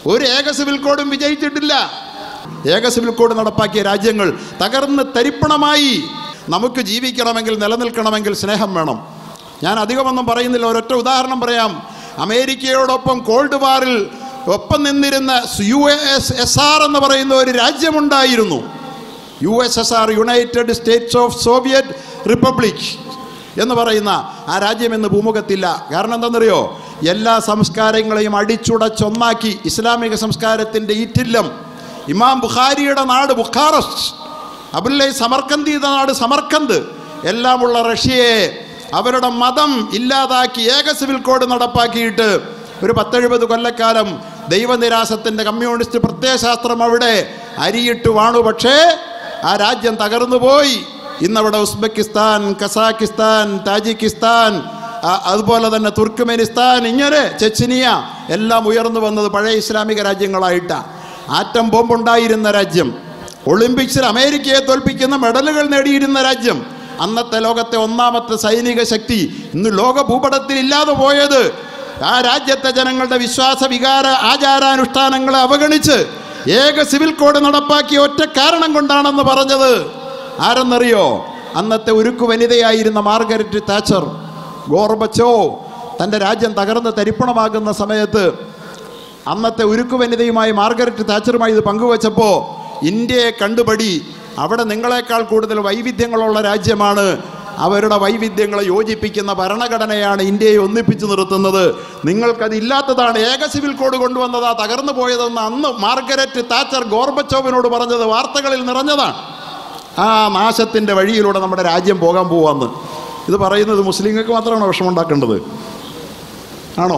ഒരു ഏക സിവിൽ കോഡും വിജയിച്ചിട്ടില്ല ഏക സിവിൽ കോഡ് നടപ്പാക്കിയ രാജ്യങ്ങൾ തകർന്ന് തരിപ്പണമായി നമുക്ക് ജീവിക്കണമെങ്കിൽ നിലനിൽക്കണമെങ്കിൽ സ്നേഹം വേണം ഞാൻ അധികമൊന്നും പറയുന്നില്ല ഒരൊറ്റ ഉദാഹരണം പറയാം അമേരിക്കയോടൊപ്പം കോൾഡ് വാറിൽ ഒപ്പം നിന്നിരുന്ന യു എസ് എസ് ആർ എന്ന് പറയുന്ന ഒരു രാജ്യമുണ്ടായിരുന്നു U S S R United States of Soviet Republic എന്ന് പറയുന്ന ആ രാജ്യം ഇന്ന് ഭൂമുഖത്തില്ല കാരണം എന്തെന്നറിയോ എല്ലാ സംസ്കാരങ്ങളെയും അടിച്ചുടച്ചൊന്നാക്കി ഇസ്ലാമിക സംസ്കാരത്തിൻ്റെ ഈറ്റില്ലം ഇമാം ബുഖാരിയുടെ നാട് ബുഖാറസ് അബുല്ലൈ സമർക്കന്തിയുടെ നാട് സമർക്കന്ത് എല്ലാമുള്ള റഷ്യയെ അവരുടെ മതം ഇല്ലാതാക്കി ഏക സിവിൽ കോഡ് നടപ്പാക്കിയിട്ട് ഒരു പത്തെഴുപത് കൊല്ലക്കാലം ദൈവനിരാസത്തിൻ്റെ കമ്മ്യൂണിസ്റ്റ് പ്രത്യയശാസ്ത്രം അവിടെ അരിയിട്ട് വാണു പക്ഷേ ആ രാജ്യം തകർന്നു പോയി ഇന്നവിടെ ഉസ്ബെക്കിസ്ഥാൻ കസാക്കിസ്ഥാൻ താജിക്കിസ്ഥാൻ ആ, അതുപോലെ തന്നെ തുർക്ക്മെനിസ്ഥാൻ ഇങ്ങനെ ചെച്ചിനിയ എല്ലാം ഉയർന്നു വന്നത് പഴയ ഇസ്ലാമിക രാജ്യങ്ങളായിട്ടാണ് ആറ്റം ബോംബുണ്ടായിരുന്ന രാജ്യം ഒളിമ്പിക്സിൽ അമേരിക്കയെ തോൽപ്പിക്കുന്ന മെഡലുകൾ നേടിയിരുന്ന രാജ്യം അന്നത്തെ ലോകത്തെ ഒന്നാമത്തെ സൈനിക ശക്തി ഇന്ന് ലോക ഭൂപടത്തിൽ ഇല്ലാതെ പോയത് ആ രാജ്യത്തെ ജനങ്ങളുടെ വിശ്വാസ വികാര ആചാരാനുഷ്ഠാനങ്ങളെ അവഗണിച്ച് ഏക സിവിൽ കോഡ് നടപ്പാക്കിയ ഒറ്റ കാരണം കൊണ്ടാണെന്ന് പറഞ്ഞത് ആരെന്നറിയോ അന്നത്തെ ഉരുക്കു വനിതയായിരുന്ന മാർഗരറ്റ് താച്ചർ ഗോർബച്ചോ തൻ്റെ രാജ്യം തകർന്ന് തരിപ്പണമാകുന്ന സമയത്ത് അന്നത്തെ ഉരുക്കു വനിതയുമായി മാർഗരറ്റ് താച്ചറുമായി ഇത് പങ്കുവച്ചപ്പോൾ ഇന്ത്യയെ കണ്ടുപടി അവിടെ നിങ്ങളെക്കാൾ കൂടുതൽ വൈവിധ്യങ്ങളുള്ള രാജ്യമാണ് അവരുടെ വൈവിധ്യങ്ങളെ യോജിപ്പിക്കുന്ന ഭരണഘടനയാണ് ഇന്ത്യയെ ഒന്നിപ്പിച്ചു നിർത്തുന്നത് നിങ്ങൾക്കതില്ലാത്തതാണ് ഏക സിവിൽ കോഡ് കൊണ്ടുവന്നതാ തകർന്നു പോയതെന്ന് അന്ന് മാർഗരറ്റ് താച്ചർ ഗോർബച്ചോവിനോട് പറഞ്ഞത് വാർത്തകളിൽ നിറഞ്ഞതാണ് ആ നാശത്തിൻ്റെ വഴിയിലൂടെ നമ്മുടെ രാജ്യം പോകാൻ പോവാന്ന് ഇത് പറയുന്നത് മുസ്ലിങ്ങൾക്ക് മാത്രമാണോ വിഷമമുണ്ടാക്കേണ്ടത് ആണോ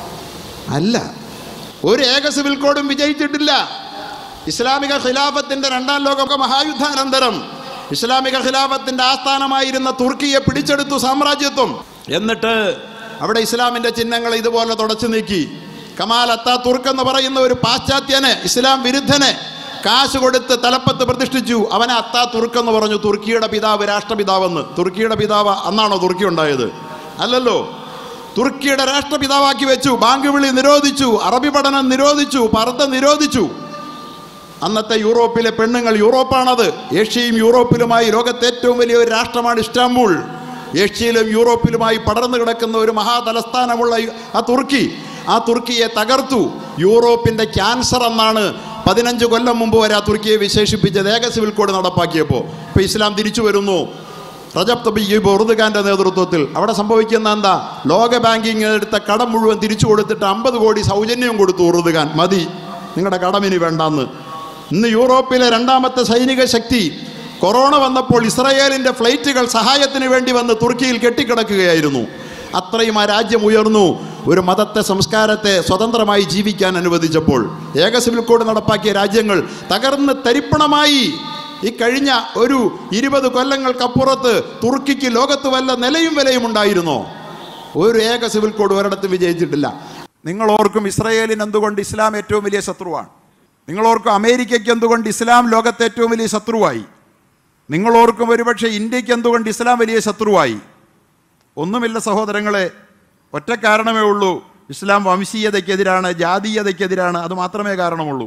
അല്ല ഒരു ഏക സിവിൽ കോഡും വിജയിച്ചിട്ടില്ല ഇസ്ലാമിക ഖിലാഫത്തിന്റെ രണ്ടാം ലോക മഹായുദ്ധാനന്തരം ഇസ്ലാമിക ഖിലാഫത്തിന്റെ ആസ്ഥാനമായിരുന്ന തുർക്കിയെ പിടിച്ചെടുത്തു സാമ്രാജ്യത്വം എന്നിട്ട് അവിടെ ഇസ്ലാമിന്റെ ചിഹ്നങ്ങൾ ഇതുപോലെ തുടച്ചു നീക്കി കമാൽ അത്താ തുർക്ക് എന്ന് പറയുന്ന ഒരു പാശ്ചാത്യനെ ഇസ്ലാം വിരുദ്ധനെ കാശ് കൊടുത്ത് തലപ്പത്ത് പ്രതിഷ്ഠിച്ചു അവനെ അത്താ തുർക്ക് എന്ന് പറഞ്ഞു തുർക്കിയുടെ പിതാവ് രാഷ്ട്രപിതാവെന്ന് തുർക്കിയുടെ പിതാവ് അന്നാണോ തുർക്കി ഉണ്ടായത് അല്ലല്ലോ തുർക്കിയുടെ രാഷ്ട്രപിതാവാക്കി വെച്ചു ബാങ്ക് വിളി നിരോധിച്ചു അറബി പഠനം നിരോധിച്ചു പർദ്ദ നിരോധിച്ചു അന്നത്തെ യൂറോപ്പിലെ പെണ്ണുങ്ങൾ യൂറോപ്പാണത് ഏഷ്യയും യൂറോപ്പിലുമായി ലോകത്തെ ഏറ്റവും വലിയ ഒരു രാഷ്ട്രമാണ് ഇസ്താംബൂൾ ഏഷ്യയിലും യൂറോപ്പിലുമായി പടർന്നു കിടക്കുന്ന ഒരു മഹാതലസ്ഥാനമുള്ള യു- ആ തുർക്കി ആ തുർക്കിയെ തകർത്തു യൂറോപ്പിൻ്റെ ക്യാൻസർ എന്നാണ് പതിനഞ്ച് കൊല്ലം മുമ്പ് വരെ ആ തുർക്കിയെ വിശേഷിപ്പിച്ചത് ഏക സിവിൽ കോഡ് നടപ്പാക്കിയപ്പോൾ ഇപ്പോൾ ഇസ്ലാം തിരിച്ചു വരുന്നു റജബ് തബീബ് ഉറുദുഖാന്റെ നേതൃത്വത്തിൽ അവിടെ സംഭവിക്കുന്ന എന്താ ലോക ബാങ്കിങ് എടുത്ത കടം മുഴുവൻ തിരിച്ചു കൊടുത്തിട്ട് അമ്പത് കോടി സൗജന്യം കൊടുത്തു ഉറുദുഖാൻ മതി നിങ്ങളുടെ കടമിനി വേണ്ടാന്ന് ഇന്ന് യൂറോപ്പിലെ രണ്ടാമത്തെ സൈനിക ശക്തി കൊറോണ വന്നപ്പോൾ ഇസ്രായേലിൻ്റെ ഫ്ലൈറ്റുകൾ സഹായത്തിന് വേണ്ടി വന്ന് തുർക്കിയിൽ കെട്ടിക്കിടക്കുകയായിരുന്നു അത്രയും ആ രാജ്യം ഉയർന്നു ഒരു മതത്തെ സംസ്കാരത്തെ സ്വതന്ത്രമായി ജീവിക്കാൻ അനുവദിച്ചപ്പോൾ ഏക സിവിൽ കോഡ് നടപ്പാക്കിയ രാജ്യങ്ങൾ തകർന്ന് തരിപ്പണമായി ഈ കഴിഞ്ഞ ഒരു ഇരുപത് കൊല്ലങ്ങൾക്കപ്പുറത്ത് തുർക്കിക്ക് ലോകത്ത് വല്ല നിലയും വിലയും ഉണ്ടായിരുന്നോ ഒരു ഏക സിവിൽ കോഡ് ഒരിടത്തും വിജയിച്ചിട്ടില്ല നിങ്ങൾ ഓർക്കും ഇസ്രയേലിന് എന്തുകൊണ്ട് ഇസ്ലാം ഏറ്റവും വലിയ ശത്രുവാണ് നിങ്ങൾ ഓർക്കും അമേരിക്കയ്ക്ക് എന്തുകൊണ്ട് ഇസ്ലാം ലോകത്തെ ഏറ്റവും വലിയ ശത്രുവായി നിങ്ങൾ ഓർക്കും ഒരുപക്ഷെ ഇന്ത്യക്ക് എന്തുകൊണ്ട് ഇസ്ലാം വലിയ ശത്രുവായി ഒന്നുമില്ല സഹോദരങ്ങളെ ഒറ്റ കാരണമേ ഉള്ളൂ ഇസ്ലാം വംശീയതയ്ക്കെതിരാണ് ജാതീയതയ്ക്കെതിരാണ് അത് മാത്രമേ കാരണമുള്ളൂ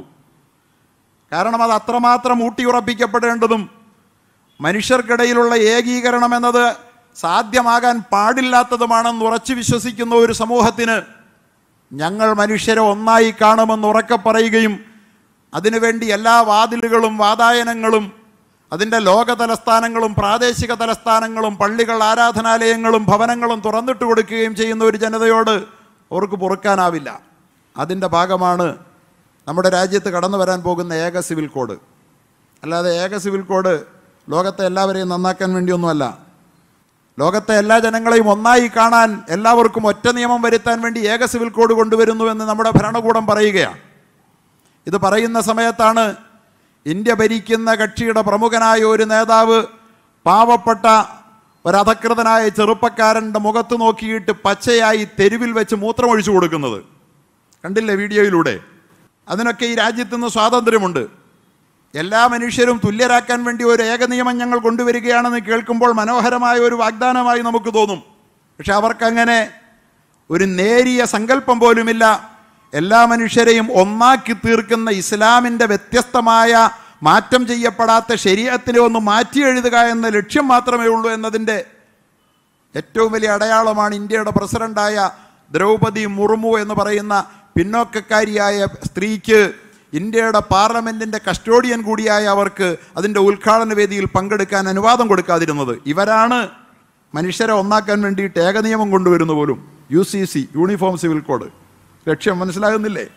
കാരണം അത് അത്രമാത്രം ഊട്ടിയുറപ്പിക്കപ്പെടേണ്ടതും മനുഷ്യർക്കിടയിലുള്ള ഏകീകരണം എന്നത് സാധ്യമാകാൻ പാടില്ലാത്തതുമാണെന്ന് ഉറച്ചു വിശ്വസിക്കുന്ന ഒരു സമൂഹത്തിന് ഞങ്ങൾ മനുഷ്യരെ ഒന്നായി കാണുമെന്ന് ഉറക്കെ പറയുകയും അതിനുവേണ്ടി എല്ലാ വാതിലുകളും വാതായനങ്ങളും അതിൻ്റെ ലോക തലസ്ഥാനങ്ങളും പ്രാദേശിക തലസ്ഥാനങ്ങളും പള്ളികൾ ആരാധനാലയങ്ങളും ഭവനങ്ങളും തുറന്നിട്ട് കൊടുക്കുകയും ചെയ്യുന്ന ഒരു ജനതയോട് അവർക്ക് പൊറുക്കാനാവില്ല അതിൻ്റെ ഭാഗമാണ് നമ്മുടെ രാജ്യത്ത് കടന്നു വരാൻ പോകുന്ന ഏക സിവിൽ കോഡ് അല്ലാതെ ഏക സിവിൽ കോഡ് ലോകത്തെ എല്ലാവരെയും നന്നാക്കാൻ വേണ്ടിയൊന്നുമല്ല ലോകത്തെ എല്ലാ ജനങ്ങളെയും ഒന്നായി കാണാൻ എല്ലാവർക്കും ഒറ്റ നിയമം വരുത്താൻ വേണ്ടി ഏക സിവിൽ കോഡ് കൊണ്ടുവരുന്നു എന്ന് നമ്മുടെ ഭരണകൂടം പറയുകയാണ് ഇത് പറയുന്ന സമയത്താണ് ഇന്ത്യ ഭരിക്കുന്ന കക്ഷിയുടെ പ്രമുഖനായ ഒരു നേതാവ് പാവപ്പെട്ട ഒരധകൃതനായ ചെറുപ്പക്കാരൻ്റെ മുഖത്ത് നോക്കിയിട്ട് പച്ചയായി തെരുവിൽ വെച്ച് മൂത്രമൊഴിച്ചു കൊടുക്കുന്നത് കണ്ടില്ലേ വീഡിയോയിലൂടെ അതിനൊക്കെ ഈ രാജ്യത്ത് നിന്ന് സ്വാതന്ത്ര്യമുണ്ട് എല്ലാ മനുഷ്യരും തുല്യരാക്കാൻ വേണ്ടി ഒരു ഏക നിയമം ഞങ്ങൾ കൊണ്ടുവരികയാണെന്ന് കേൾക്കുമ്പോൾ മനോഹരമായ ഒരു വാഗ്ദാനമായി നമുക്ക് തോന്നും പക്ഷെ അവർക്കങ്ങനെ ഒരു നേരിയ സങ്കല്പം പോലുമില്ല എല്ലാ മനുഷ്യരെയും ഒന്നാക്കി തീർക്കുന്ന ഇസ്ലാമിൻ്റെ വ്യത്യസ്തമായ മാറ്റം ചെയ്യപ്പെടാത്ത ശരീരത്തിനെ ഒന്ന് മാറ്റി എഴുതുക എന്ന ലക്ഷ്യം മാത്രമേ ഉള്ളൂ എന്നതിൻ്റെ ഏറ്റവും വലിയ അടയാളമാണ് ഇന്ത്യയുടെ പ്രസിഡന്റായ ദ്രൗപദി മുർമു എന്ന് പറയുന്ന പിന്നോക്കക്കാരിയായ സ്ത്രീക്ക് ഇന്ത്യയുടെ പാർലമെന്റിന്റെ കസ്റ്റോഡിയൻ കൂടിയായ അവർക്ക് അതിൻ്റെ ഉദ്ഘാടന വേദിയിൽ പങ്കെടുക്കാൻ അനുവാദം കൊടുക്കാതിരുന്നത് ഇവരാണ് മനുഷ്യരെ ഒന്നാക്കാൻ വേണ്ടിയിട്ട് ഏകനിയമം കൊണ്ടുവരുന്ന പോലും U C C uniform civil code ലക്ഷ്യം മനസ്സിലാകുന്നില്ലേ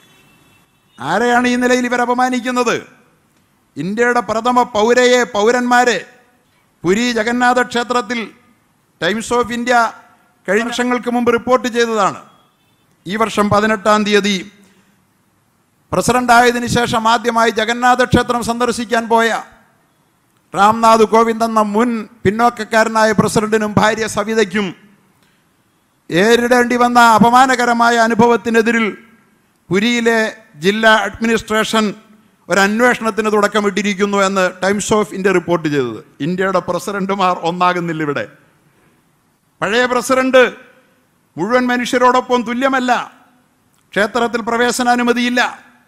ആരെയാണ് ഈ നിലയിൽ ഇവർ അപമാനിക്കുന്നത് ഇന്ത്യയുടെ പ്രഥമ പൗരയെ പൗരന്മാരെ പുരി ജഗന്നാഥ ക്ഷേത്രത്തിൽ ടൈംസ് ഓഫ് ഇന്ത്യ കഴിഞ്ഞ വർഷങ്ങൾക്ക് മുമ്പ് റിപ്പോർട്ട് ചെയ്തതാണ് ഈ വർഷം പതിനെട്ടാം തീയതി പ്രസിഡന്റ് ആയതിനു ശേഷം ആദ്യമായി ജഗന്നാഥ ക്ഷേത്രം സന്ദർശിക്കാൻ പോയ രാംനാഥ് കോവിന്ദ് എന്ന മുൻ പിന്നോക്കക്കാരനായ പ്രസിഡന്റിനും ഭാര്യ സവിതയ്ക്കും നേരിടേണ്ടി വന്ന അപമാനകരമായ അനുഭവത്തിനെതിരിൽ പുരിയിലെ ജില്ലാ അഡ്മിനിസ്ട്രേഷൻ ഒരു അന്വേഷണത്തിന് തുടക്കമിട്ടിരിക്കുന്നു എന്ന് ടൈംസ് ഓഫ് ഇന്ത്യ റിപ്പോർട്ട് ചെയ്തത് ഇന്ത്യയുടെ പ്രസിഡന്റുമാർ ഒന്നാകുന്നില്ല ഇവിടെ പഴയ പ്രസിഡന്റ് മുഴുവൻ മനുഷ്യരോടൊപ്പം തുല്യമല്ല ക്ഷേത്രത്തിൽ പ്രവേശനാനുമതിയില്ല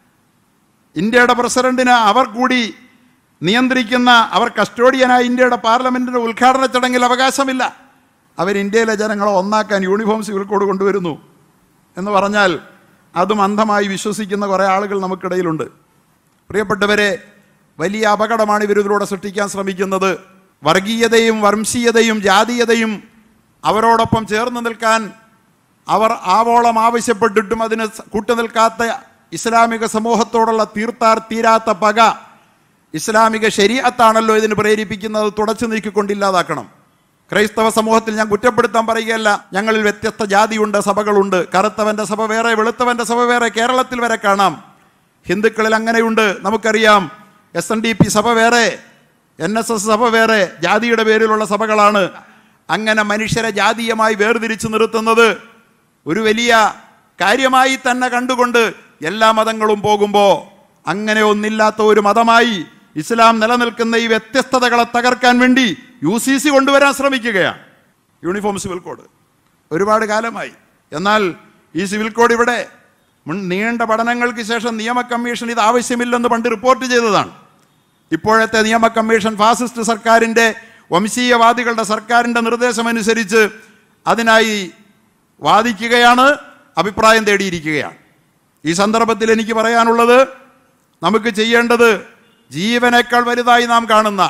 ഇന്ത്യയുടെ പ്രസിഡന്റിന് അവർ കൂടി നിയന്ത്രിക്കുന്ന അവർ കസ്റ്റോഡിയനായ ഇന്ത്യയുടെ പാർലമെന്റിന്റെ ഉദ്ഘാടന ചടങ്ങിൽ അവകാശമില്ല അവർ ഇന്ത്യയിലെ ജനങ്ങളെ ഒന്നാക്കാൻ യൂണിഫോം സിവിൽ കോഡ് കൊണ്ടുവരുന്നു എന്ന് പറഞ്ഞാൽ അതും അന്ധമായി വിശ്വസിക്കുന്ന കുറേ ആളുകൾ നമുക്കിടയിലുണ്ട് പ്രിയപ്പെട്ടവരെ വലിയ അപകടമാണ് ഇവരിതിലൂടെ സൃഷ്ടിക്കാൻ ശ്രമിക്കുന്നത് വർഗീയതയും വംശീയതയും ജാതീയതയും അവരോടൊപ്പം ചേർന്ന് നിൽക്കാൻ അവർ ആവോളം ആവശ്യപ്പെട്ടിട്ടും അതിന് സ- കൂട്ടുനിൽക്കാത്ത ഇസ്ലാമിക സമൂഹത്തോടുള്ള തീർത്താർ തീരാത്ത പക ഇസ്ലാമിക ശരീഅത്താണല്ലോ ഇതിന് പ്രേരിപ്പിക്കുന്നത് തുടച്ചു നീക്കിക്കൊണ്ടില്ലാതാക്കണം ക്രൈസ്തവ സമൂഹത്തിൽ ഞാൻ കുറ്റപ്പെടുത്താൻ പറയുകയല്ല ഞങ്ങളിൽ വ്യത്യസ്ത ജാതിയുണ്ട് സഭകളുണ്ട് കറുത്തവന്റെ സഭ വേറെ വെളുത്തവന്റെ സഭ വേറെ കേരളത്തിൽ വരെ കാണാം ഹിന്ദുക്കളിൽ അങ്ങനെയുണ്ട് നമുക്കറിയാം എസ് എൻ ഡി പി സഭ വേറെ എൻ എസ് എസ് സഭ വേറെ ജാതിയുടെ പേരിലുള്ള സഭകളാണ് അങ്ങനെ മനുഷ്യരെ ജാതീയമായി വേർതിരിച്ചു നിർത്തുന്നത് ഒരു വലിയ കാര്യമായി തന്നെ കണ്ടുകൊണ്ട് എല്ലാ മതങ്ങളും പോകുമ്പോൾ അങ്ങനെ ഒന്നില്ലാത്ത ഒരു മതമായി ഇസ്ലാം നിലനിൽക്കുന്ന ഈ വ്യത്യസ്തതകളെ തകർക്കാൻ വേണ്ടി യു സി സി കൊണ്ടുവരാൻ ശ്രമിക്കുകയാണ് യൂണിഫോം സിവിൽ കോഡ് ഒരുപാട് കാലമായി എന്നാൽ ഈ സിവിൽ കോഡ് ഇവിടെ മുൻ നീണ്ട പഠനങ്ങൾക്ക് ശേഷം നിയമ കമ്മീഷൻ ഇത് ആവശ്യമില്ലെന്ന് പണ്ട് റിപ്പോർട്ട് ചെയ്തതാണ് ഇപ്പോഴത്തെ നിയമ കമ്മീഷൻ ഫാസിസ്റ്റ് സർക്കാരിൻ്റെ വംശീയവാദികളുടെ സർക്കാരിൻ്റെ നിർദ്ദേശമനുസരിച്ച് അതിനായി വാദിക്കുകയാണ് അഭിപ്രായം തേടിയിരിക്കുകയാണ് ഈ സന്ദർഭത്തിൽ എനിക്ക് പറയാനുള്ളത് നമുക്ക് ചെയ്യേണ്ടത് ജീവനേക്കാൾ വലുതായി നാം കാണുന്ന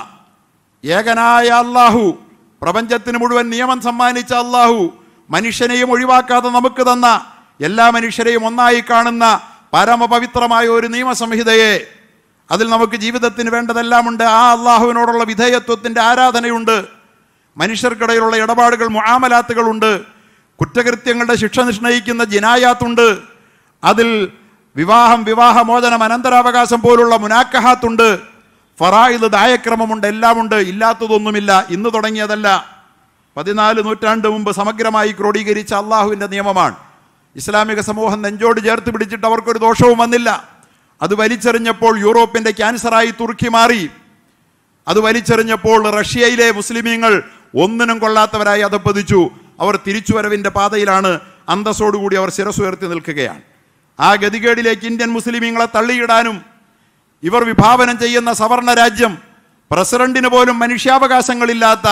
ഏകനായ അള്ളാഹു പ്രപഞ്ചത്തിന് മുഴുവൻ നിയമം സമ്മാനിച്ച അള്ളാഹു മനുഷ്യനെയും ഒഴിവാക്കാതെ നമുക്ക് തന്ന എല്ലാ മനുഷ്യരെയും ഒന്നായി കാണുന്ന പരമപവിത്രമായ ഒരു നിയമസംഹിതയെ അതിൽ നമുക്ക് ജീവിതത്തിന് വേണ്ടതെല്ലാമുണ്ട് ആ അള്ളാഹുവിനോടുള്ള വിധേയത്വത്തിൻ്റെ ആരാധനയുണ്ട് മനുഷ്യർക്കിടയിലുള്ള ഇടപാടുകൾ മുആമലാത്തുകളുണ്ട് കുറ്റകൃത്യങ്ങളുടെ ശിക്ഷ നിശ്ചയിക്കുന്ന ജിനായാത്തുണ്ട് അതിൽ വിവാഹം വിവാഹമോചനം അനന്തരാവകാശം പോലുള്ള മുനാക്കഹാത്തുണ്ട് ഫറായിദ് ദായക്രമമുണ്ട് എല്ലാമുണ്ട് ഇല്ലാത്തതൊന്നുമില്ല ഇന്ന് തുടങ്ങിയതല്ല പതിനാല് നൂറ്റാണ്ട് മുമ്പ് സമഗ്രമായി ക്രോഡീകരിച്ച അള്ളാഹുവിൻ്റെ നിയമമാണ് ഇസ്ലാമിക സമൂഹം നെഞ്ചോട് ചേർത്ത് പിടിച്ചിട്ട് അവർക്കൊരു ദോഷവും വന്നില്ല അത് വലിച്ചെറിഞ്ഞപ്പോൾ യൂറോപ്പിൻ്റെ ക്യാൻസറായി തുർക്കി മാറി അത് വലിച്ചെറിഞ്ഞപ്പോൾ റഷ്യയിലെ മുസ്ലിമീങ്ങൾ ഒന്നിനും കൊള്ളാത്തവരായി അധപ്പതിച്ചു അവർ തിരിച്ചുവരവിൻ്റെ പാതയിലാണ് അന്തസ്സോടുകൂടി അവർ ശിരസുയർത്തി നിൽക്കുകയാണ് ആ ഗതികേടിലേക്ക് ഇന്ത്യൻ മുസ്ലിമീങ്ങളെ തള്ളിയിടാനും ഇവർ വിഭാവനം ചെയ്യുന്ന സവർണ രാജ്യം പ്രസിഡന്റിന് പോലും മനുഷ്യാവകാശങ്ങളില്ലാത്ത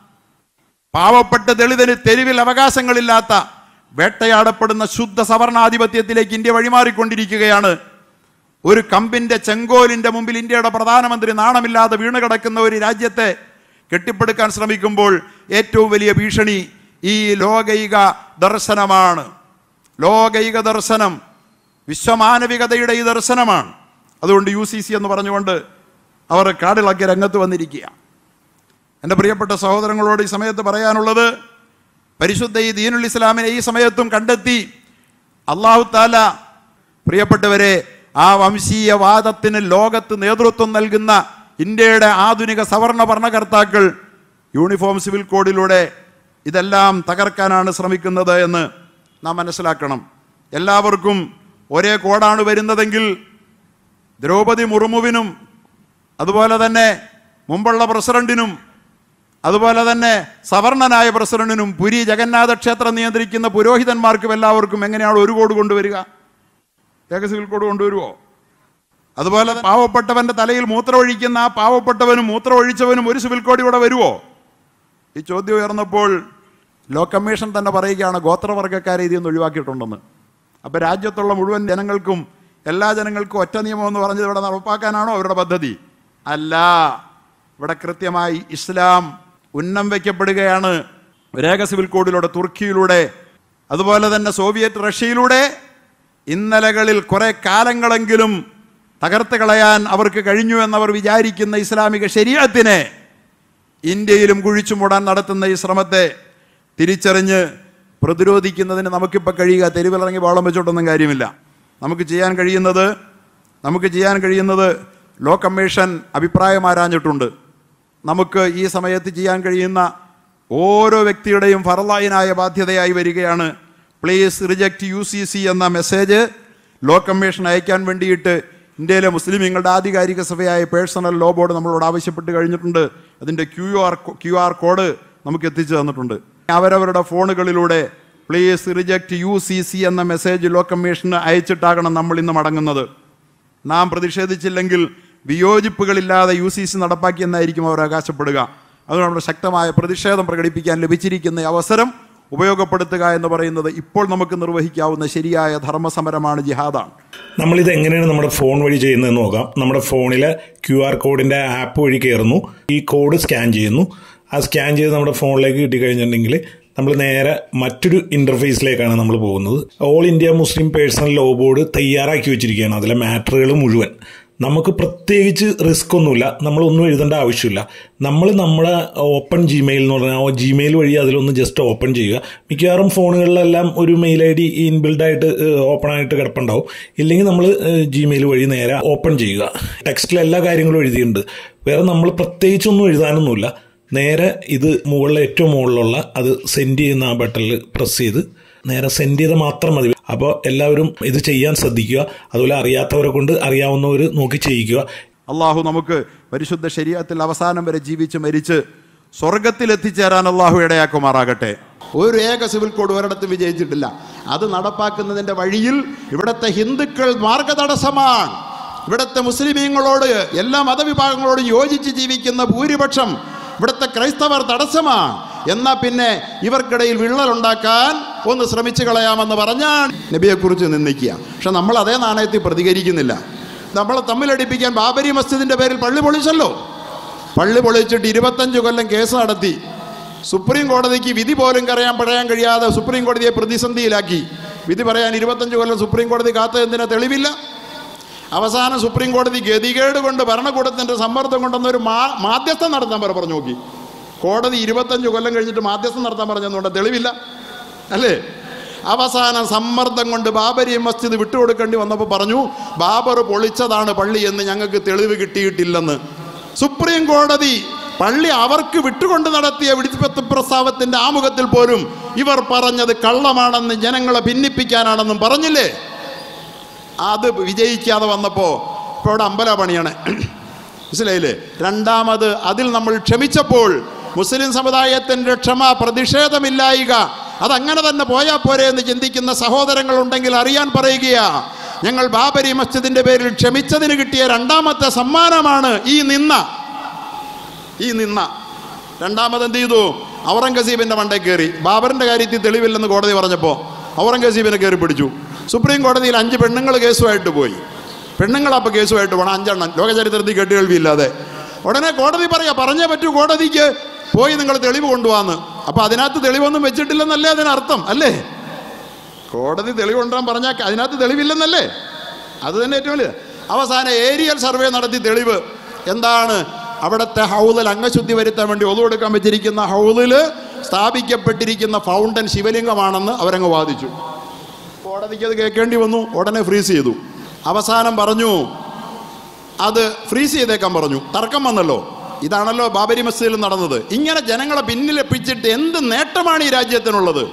പാവപ്പെട്ട ദളിതന് തെരുവിൽ അവകാശങ്ങളില്ലാത്ത വേട്ടയാടപ്പെടുന്ന ശുദ്ധ സവർണാധിപത്യത്തിലേക്ക് ഇന്ത്യ വഴിമാറിക്കൊണ്ടിരിക്കുകയാണ് ഒരു കമ്പിന്റെ ചെങ്കോലിന്റെ മുമ്പിൽ ഇന്ത്യയുടെ പ്രധാനമന്ത്രി നാണമില്ലാതെ വീണ് കിടക്കുന്ന ഒരു രാജ്യത്തെ കെട്ടിപ്പടുക്കാൻ ശ്രമിക്കുമ്പോൾ ഏറ്റവും വലിയ ഭീഷണി ഈ ലോകൈക ദർശനമാണ് ലോകൈക ദർശനം വിശ്വമാനവികതയുടെ ഈ ദർശനമാണ് അതുകൊണ്ട് യു സി സി എന്ന് പറഞ്ഞുകൊണ്ട് അവർ കാടിളക്കി രംഗത്ത് വന്നിരിക്കുക എൻ്റെ പ്രിയപ്പെട്ട സഹോദരങ്ങളോട് ഈ സമയത്ത് പറയാനുള്ളത് പരിശുദ്ധ ഈ ദീനുൽ ഇസ്ലാമിനെ ഈ സമയത്തും കണ്ടെത്തി അള്ളാഹു താല പ്രിയപ്പെട്ടവരെ ആ വംശീയവാദത്തിന് ലോകത്ത് നേതൃത്വം നൽകുന്ന ഇന്ത്യയുടെ ആധുനിക സവർണ ഭരണകർത്താക്കൾ യൂണിഫോം സിവിൽ കോഡിലൂടെ ഇതെല്ലാം തകർക്കാനാണ് ശ്രമിക്കുന്നത് എന്ന് നാം മനസ്സിലാക്കണം എല്ലാവർക്കും ഒരേ കോഡാണ് വരുന്നതെങ്കിൽ ദ്രൗപദി മുർമുവിനും അതുപോലെ തന്നെ മുമ്പുള്ള പ്രസിഡന്റിനും അതുപോലെ തന്നെ സവർണനായ പ്രസിഡന്റിനും പുരി ജഗന്നാഥ ക്ഷേത്രം നിയന്ത്രിക്കുന്ന പുരോഹിതന്മാർക്കും എല്ലാവർക്കും എങ്ങനെയാണ് ഒരു കോഡ് കൊണ്ടുവരിക ഏക സിവിൽ കോഡ് കൊണ്ടുവരുമോ അതുപോലെ പാവപ്പെട്ടവന്റെ തലയിൽ മൂത്രമൊഴിക്കുന്ന ആ പാവപ്പെട്ടവനും മൂത്രമൊഴിച്ചവനും ഒരു സിവിൽ കോഡ് ഇവിടെ വരുമോ ഈ ചോദ്യം ഉയർന്നപ്പോൾ ലോ കമ്മീഷൻ തന്നെ പറയുകയാണ് ഗോത്രവർഗ്ഗക്കാരെ ഇതിൽ നിന്ന് ഒഴിവാക്കിയിട്ടുണ്ടെന്ന് അപ്പോൾ രാജ്യത്തുള്ള മുഴുവൻ ജനങ്ങൾക്കും എല്ലാ ജനങ്ങൾക്കും ഒറ്റ നിയമം എന്ന് പറഞ്ഞത് ഇവിടെ നടപ്പാക്കാനാണോ അവരുടെ പദ്ധതി അല്ല ഇവിടെ കൃത്യമായി ഇസ്ലാം ഉന്നം വയ്ക്കപ്പെടുകയാണ് രേഖ സിവിൽ കോഡിലൂടെ തുർക്കിയിലൂടെ അതുപോലെ തന്നെ സോവിയറ്റ് റഷ്യയിലൂടെ ഇന്നലകളിൽ കുറെ കാലങ്ങളെങ്കിലും തകർത്ത് കളയാൻ അവർക്ക് കഴിഞ്ഞു എന്നവർ വിചാരിക്കുന്ന ഇസ്ലാമിക ശരീരത്തിനെ ഇന്ത്യയിലും കുഴിച്ചു മൂടാൻ നടത്തുന്ന ഈ ശ്രമത്തെ തിരിച്ചറിഞ്ഞ് പ്രതിരോധിക്കുന്നതിന് നമുക്കിപ്പോൾ കഴിയുക തെരുവിലിറങ്ങി വളം വെച്ചോട്ടൊന്നും കാര്യമില്ല നമുക്ക് ചെയ്യാൻ കഴിയുന്നത് നമുക്ക് ചെയ്യാൻ കഴിയുന്നത് ലോ കമ്മീഷൻ അഭിപ്രായം ആരാഞ്ഞിട്ടുണ്ട് നമുക്ക് ഈ സമയത്ത് ചെയ്യാൻ കഴിയുന്ന ഓരോ വ്യക്തിയുടെയും ഫറലായനായ ബാധ്യതയായി വരികയാണ് please reject U C C എന്ന മെസ്സേജ് ലോ കമ്മീഷൻ അയക്കാൻ വേണ്ടിയിട്ട് ഇന്ത്യയിലെ മുസ്ലിമീങ്ങളുടെ ആധികാരിക സഭയായ പേഴ്സണൽ ലോ ബോർഡ് നമ്മളോട് ആവശ്യപ്പെട്ട് കഴിഞ്ഞിട്ടുണ്ട് അതിൻ്റെ Q R Q R code നമുക്ക് എത്തിച്ചു തന്നിട്ടുണ്ട് അവരവരുടെ ഫോണുകളിലൂടെ please reject U C C എന്ന മെസ്സേജ് ലോ കമ്മീഷന് അയച്ചിട്ടാകണം നമ്മൾ ഇന്ന് മടങ്ങുന്നത് നാം പ്രതിഷേധിച്ചില്ലെങ്കിൽ വിയോജിപ്പുകളില്ലാതെ യു സി സി നടപ്പാക്കിയെന്നായിരിക്കും അവർ അവകാശപ്പെടുക അതുകൊണ്ട് നമ്മുടെ ശക്തമായ പ്രതിഷേധം പ്രകടിപ്പിക്കാൻ ലഭിച്ചിരിക്കുന്ന ഈ അവസരം ഉപയോഗപ്പെടുത്തുക എന്ന് പറയുന്നത് ഇപ്പോൾ നമുക്ക് നിർവഹിക്കാവുന്ന ശരിയായ ധർമ്മസമരമാണ് ജിഹാദാണ് നമ്മളിത് എങ്ങനെയാണ് നമ്മുടെ ഫോൺ വഴി ചെയ്യുന്നതെന്ന് നോക്കാം നമ്മുടെ ഫോണിലെ ക്യു ആർ കോഡിന്റെ ആപ്പ് വഴി കയറുന്നു ഈ കോഡ് സ്കാൻ ചെയ്യുന്നു ആ സ്കാൻ ചെയ്ത് നമ്മുടെ ഫോണിലേക്ക് കിട്ടിക്കഴിഞ്ഞിട്ടുണ്ടെങ്കിൽ നമ്മൾ നേരെ മറ്റൊരു ഇന്റർഫേസിലേക്കാണ് നമ്മൾ പോകുന്നത് all India Muslim personal law board തയ്യാറാക്കി വെച്ചിരിക്കുകയാണ് അതിലെ മാറ്ററുകൾ മുഴുവൻ നമുക്ക് പ്രത്യേകിച്ച് റിസ്ക് ഒന്നുമില്ല നമ്മളൊന്നും എഴുതേണ്ട ആവശ്യമില്ല നമ്മൾ നമ്മുടെ ഓപ്പൺ ജിമെയിൽ എന്ന് പറഞ്ഞാൽ ആ ജിമെയിൽ വഴി അതിലൊന്ന് ജസ്റ്റ് ഓപ്പൺ ചെയ്യുക മിക്കവാറും ഫോണുകളിലെല്ലാം ഒരു മെയിൽ ഐ ഡി ഇൻബിൽഡ് ആയിട്ട് ഓപ്പൺ ആയിട്ട് കിടപ്പുണ്ടാവും ഇല്ലെങ്കിൽ നമ്മൾ ജിമെയിൽ വഴി നേരെ ഓപ്പൺ ചെയ്യുക ടെക്സ്റ്റിൽ എല്ലാ കാര്യങ്ങളും എഴുതിയിട്ടുണ്ട് വേറെ നമ്മൾ പ്രത്യേകിച്ചൊന്നും എഴുതാനൊന്നുമില്ല നേരെ ഇത് മുകളിലെ ഏറ്റവും മുകളിലുള്ള അത് സെൻഡ് ചെയ്യുന്ന ആ ബട്ടണിൽ പ്രസ് ചെയ്ത് നേരെ സെൻഡ് ചെയ്ത് മാത്രം മതി അപ്പോൾ എല്ലാവരും ഇത് ചെയ്യാൻ ശ്രദ്ധിക്കുക അതുപോലെ അറിയാത്തവരെ കൊണ്ട് അറിയാവുന്നവർ നോക്കി ചെയ്യിക്കുക അള്ളാഹു നമുക്ക് പരിശുദ്ധ ശരീരത്തിൽ അവസാനം വരെ ജീവിച്ച് മരിച്ച് സ്വർഗത്തിൽ എത്തിച്ചേരാൻ അള്ളാഹു ഇടയാക്കുമാറാകട്ടെ ഒരു ഏക സിവിൽ കോഡ് ഒരിടത്തും വിജയിച്ചിട്ടില്ല അത് നടപ്പാക്കുന്നതിൻ്റെ വഴിയിൽ ഇവിടുത്തെ ഹിന്ദുക്കൾ മാർഗതടസ്സമാണ് ഇവിടുത്തെ മുസ്ലിമീങ്ങളോട് എല്ലാ മതവിഭാഗങ്ങളോടും യോജിച്ച് ജീവിക്കുന്ന ഭൂരിപക്ഷം ഇവിടുത്തെ ക്രൈസ്തവർ തടസ്സമാണ് എന്നാൽ പിന്നെ ഇവർക്കിടയിൽ വിള്ളലുണ്ടാക്കാൻ ഒന്ന് ശ്രമിച്ചു കളയാമെന്ന് പറഞ്ഞാൽ നബിയെക്കുറിച്ച് നിന്ദിക്കുക പക്ഷെ നമ്മൾ അതേ നാണയത്തിൽ പ്രതികരിക്കുന്നില്ല നമ്മളെ തമ്മിലടിപ്പിക്കാൻ ബാബരി മസ്ജിദിന്റെ പേരിൽ പള്ളി പൊളിച്ചല്ലോ പള്ളി പൊളിച്ചിട്ട് ഇരുപത്തഞ്ച് കൊല്ലം കേസ് നടത്തി സുപ്രീം കോടതിക്ക് വിധി പോലും കറിയാൻ പറയാൻ കഴിയാതെ സുപ്രീം കോടതിയെ പ്രതിസന്ധിയിലാക്കി വിധി പറയാൻ ഇരുപത്തഞ്ച് കൊല്ലം സുപ്രീം കോടതി കാത്തതെന്തിനാ തെളിവില്ല അവസാനം സുപ്രീം കോടതി ഗതികേട് കൊണ്ട് ഭരണകൂടത്തിൻ്റെ സമ്മർദ്ദം കൊണ്ടെന്നൊരു മാ മാധ്യസ്ഥം നടത്താൻ പറ പറഞ്ഞു നോക്കി കോടതി ഇരുപത്തഞ്ച് കൊല്ലം കഴിഞ്ഞിട്ട് മാധ്യസ്ഥം നടത്താൻ പറഞ്ഞതുകൊണ്ട് തെളിവില്ല അല്ലേ അവസാനം സമ്മർദ്ദം കൊണ്ട് ബാബരി മസ്ജിദ് വിട്ടുകൊടുക്കേണ്ടി വന്നപ്പോൾ പറഞ്ഞു ബാബർ പൊളിച്ചതാണ് പള്ളി എന്ന് ഞങ്ങൾക്ക് തെളിവ് കിട്ടിയിട്ടില്ലെന്ന് സുപ്രീം കോടതി പള്ളി അവർക്ക് വിട്ടുകൊണ്ട് നടത്തിയ വെടിപ്പത്ത് പ്രസ്താവത്തിന്റെ ആമുഖത്തിൽ പോലും ഇവർ പറഞ്ഞത് കള്ളമാണെന്ന് ജനങ്ങളെ ഭിന്നിപ്പിക്കാനാണെന്നും പറഞ്ഞില്ലേ അത് വിജയിക്കാതെ വന്നപ്പോൾ ഇപ്പോൾ ഇവിടെ അമ്പല പണിയാണ് മനസ്സിലായില്ലേ രണ്ടാമത് അതിൽ നമ്മൾ ക്ഷമിച്ചപ്പോൾ മുസ്ലിം സമുദായത്തിൻ്റെ ക്ഷമ പ്രതിഷേധമില്ലായിക അതങ്ങനെ തന്നെ പോയാൽ പോരെ എന്ന് ചിന്തിക്കുന്ന സഹോദരങ്ങളുണ്ടെങ്കിൽ അറിയാൻ പറയുകയാ ഞങ്ങൾ ബാബരി മസ്ജിദിന്റെ പേരിൽ ക്ഷമിച്ചതിന് കിട്ടിയ രണ്ടാമത്തെ സമ്മാനമാണ് ഈ നിന്ന ഈ നിന്ന രണ്ടാമത് എന്ത് ചെയ്തു ഔറംഗസീബിന്റെ മണ്ടേ കയറി ബാബറിന്റെ കാര്യത്തിൽ തെളിവില്ലെന്ന് കോടതി പറഞ്ഞപ്പോൾ ഔറംഗസീബിനെ കയറി പിടിച്ചു സുപ്രീം കോടതിയിൽ അഞ്ച് പെണ്ണുങ്ങൾ കേസുമായിട്ട് പോയി പെണ്ണുങ്ങളപ്പോൾ കേസുമായിട്ട് പോകണം അഞ്ചെണ്ണം ലോകചരിത്രത്തിൽ കേട്ടുകേൾവിയില്ലാതെ ഉടനെ കോടതി പറയാ പറഞ്ഞേ പറ്റൂ കോടതിക്ക് പോയി നിങ്ങൾ തെളിവ് കൊണ്ടുപോകാന്ന് അപ്പൊ അതിനകത്ത് തെളിവൊന്നും വെച്ചിട്ടില്ലെന്നല്ലേ അതിനർത്ഥം അല്ലേ കോടതി തെളിവ് കൊണ്ടുവരാൻ പറഞ്ഞാൽ അതിനകത്ത് തെളിവില്ലെന്നല്ലേ അത് തന്നെ ഏറ്റവും വലിയ അവസാന ഏരിയൽ സർവേ നടത്തി തെളിവ് എന്താണ് അവിടുത്തെ ഹൗദിൽ അംഗശുദ്ധി വരുത്താൻ വേണ്ടി ഒതുകൊടുക്കാൻ വെച്ചിരിക്കുന്ന ഹൗദിൽ സ്ഥാപിക്കപ്പെട്ടിരിക്കുന്ന ഫൗണ്ടൻ ശിവലിംഗമാണെന്ന് അവരങ്ങ് വാദിച്ചു കോടതിക്ക് അത് കേൾക്കേണ്ടി വന്നു ഉടനെ ഫ്രീസ് ചെയ്തു അവസാനം പറഞ്ഞു അത് ഫ്രീസ് ചെയ്തേക്കാൻ പറഞ്ഞു തർക്കം വന്നല്ലോ ഇതാണല്ലോ ബാബരി മസ്ജിദിൽ നടന്നത് ഇങ്ങനെ ജനങ്ങളെ പിന്നിലെപ്പിച്ചിട്ട് എന്ത് നേട്ടമാണ് ഈ രാജ്യത്തിനുള്ളത്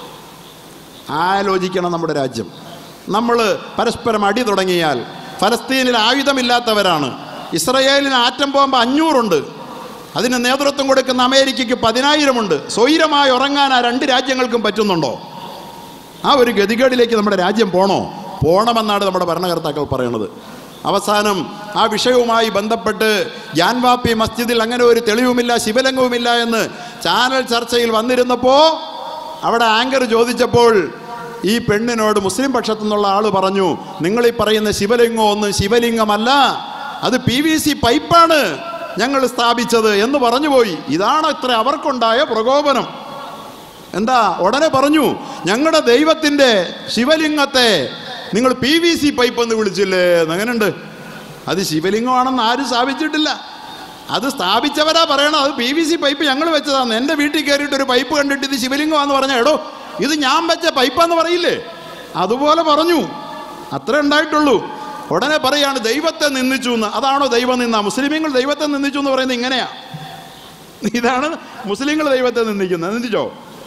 ആലോചിക്കണം നമ്മുടെ രാജ്യം നമ്മൾ പരസ്പരം അടി തുടങ്ങിയാൽ ഫലസ്തീനിൽ ആയുധമില്ലാത്തവരാണ് ഇസ്രയേലിന് ആറ്റം ബോംബ് അഞ്ഞൂറുണ്ട് അതിന് നേതൃത്വം കൊടുക്കുന്ന അമേരിക്കയ്ക്ക് പതിനായിരമുണ്ട് സ്വൈരമായി ഉറങ്ങാൻ ആ രണ്ട് രാജ്യങ്ങൾക്കും പറ്റുന്നുണ്ടോ ആ ഒരു ഗതികേടിലേക്ക് നമ്മുടെ രാജ്യം പോണോ പോണമെന്നാണ് നമ്മുടെ ഭരണകർത്താക്കൾ പറയുന്നത് അവസാനം ആ വിഷയവുമായി ബന്ധപ്പെട്ട് ജാൻവാപ്പി മസ്ജിദിൽ അങ്ങനെ ഒരു തെളിവുമില്ല ശിവലിംഗവുമില്ല എന്ന് ചാനൽ ചർച്ചയിൽ വന്നിരുന്നപ്പോൾ അവിടെ ആങ്കർ ചോദിച്ചപ്പോൾ ഈ പെണ്ണിനോട് മുസ്ലിം പക്ഷത്തു നിന്നുള്ള ആൾ പറഞ്ഞു നിങ്ങൾ ഈ പറയുന്ന ശിവലിംഗം ഒന്നും ശിവലിംഗമല്ല അത് പി വി സി പൈപ്പാണ് ഞങ്ങൾ സ്ഥാപിച്ചത് എന്ന് പറഞ്ഞുപോയി ഇതാണ് ഇത്ര അവർക്കുണ്ടായ പ്രകോപനം എന്താ ഉടനെ പറഞ്ഞു ഞങ്ങളുടെ ദൈവത്തിൻ്റെ ശിവലിംഗത്തെ നിങ്ങൾ പി വി സി പൈപ്പ് എന്ന് വിളിച്ചില്ലേ അങ്ങനെയുണ്ട് അത് ശിവലിംഗമാണെന്ന് ആരും സ്ഥാപിച്ചിട്ടില്ല അത് സ്ഥാപിച്ചവരാ പറയണം അത് പി വി സി പൈപ്പ് ഞങ്ങൾ വെച്ചതാണ് എൻ്റെ വീട്ടിൽ കയറിയിട്ട് ഒരു പൈപ്പ് കണ്ടിട്ട് ഇത് ശിവലിംഗമാണെന്ന് പറഞ്ഞാൽ എടോ ഇത് ഞാൻ വെച്ച പൈപ്പാന്ന് പറയില്ലേ അതുപോലെ പറഞ്ഞു അത്രേ ഉണ്ടായിട്ടുള്ളൂ ഉടനെ പറയാണ് ദൈവത്തെ നിന്ദിച്ചു എന്ന് അതാണോ ദൈവം നിന്ന മുസ്ലിമീങ്ങൾ ദൈവത്തെ നിന്ദിച്ചു എന്ന് പറയുന്നത് ഇങ്ങനെയാ ഇതാണ് മുസ്ലിങ്ങൾ ദൈവത്തെ നിന്ദിക്കുന്നത് നിന്ദിച്ചോ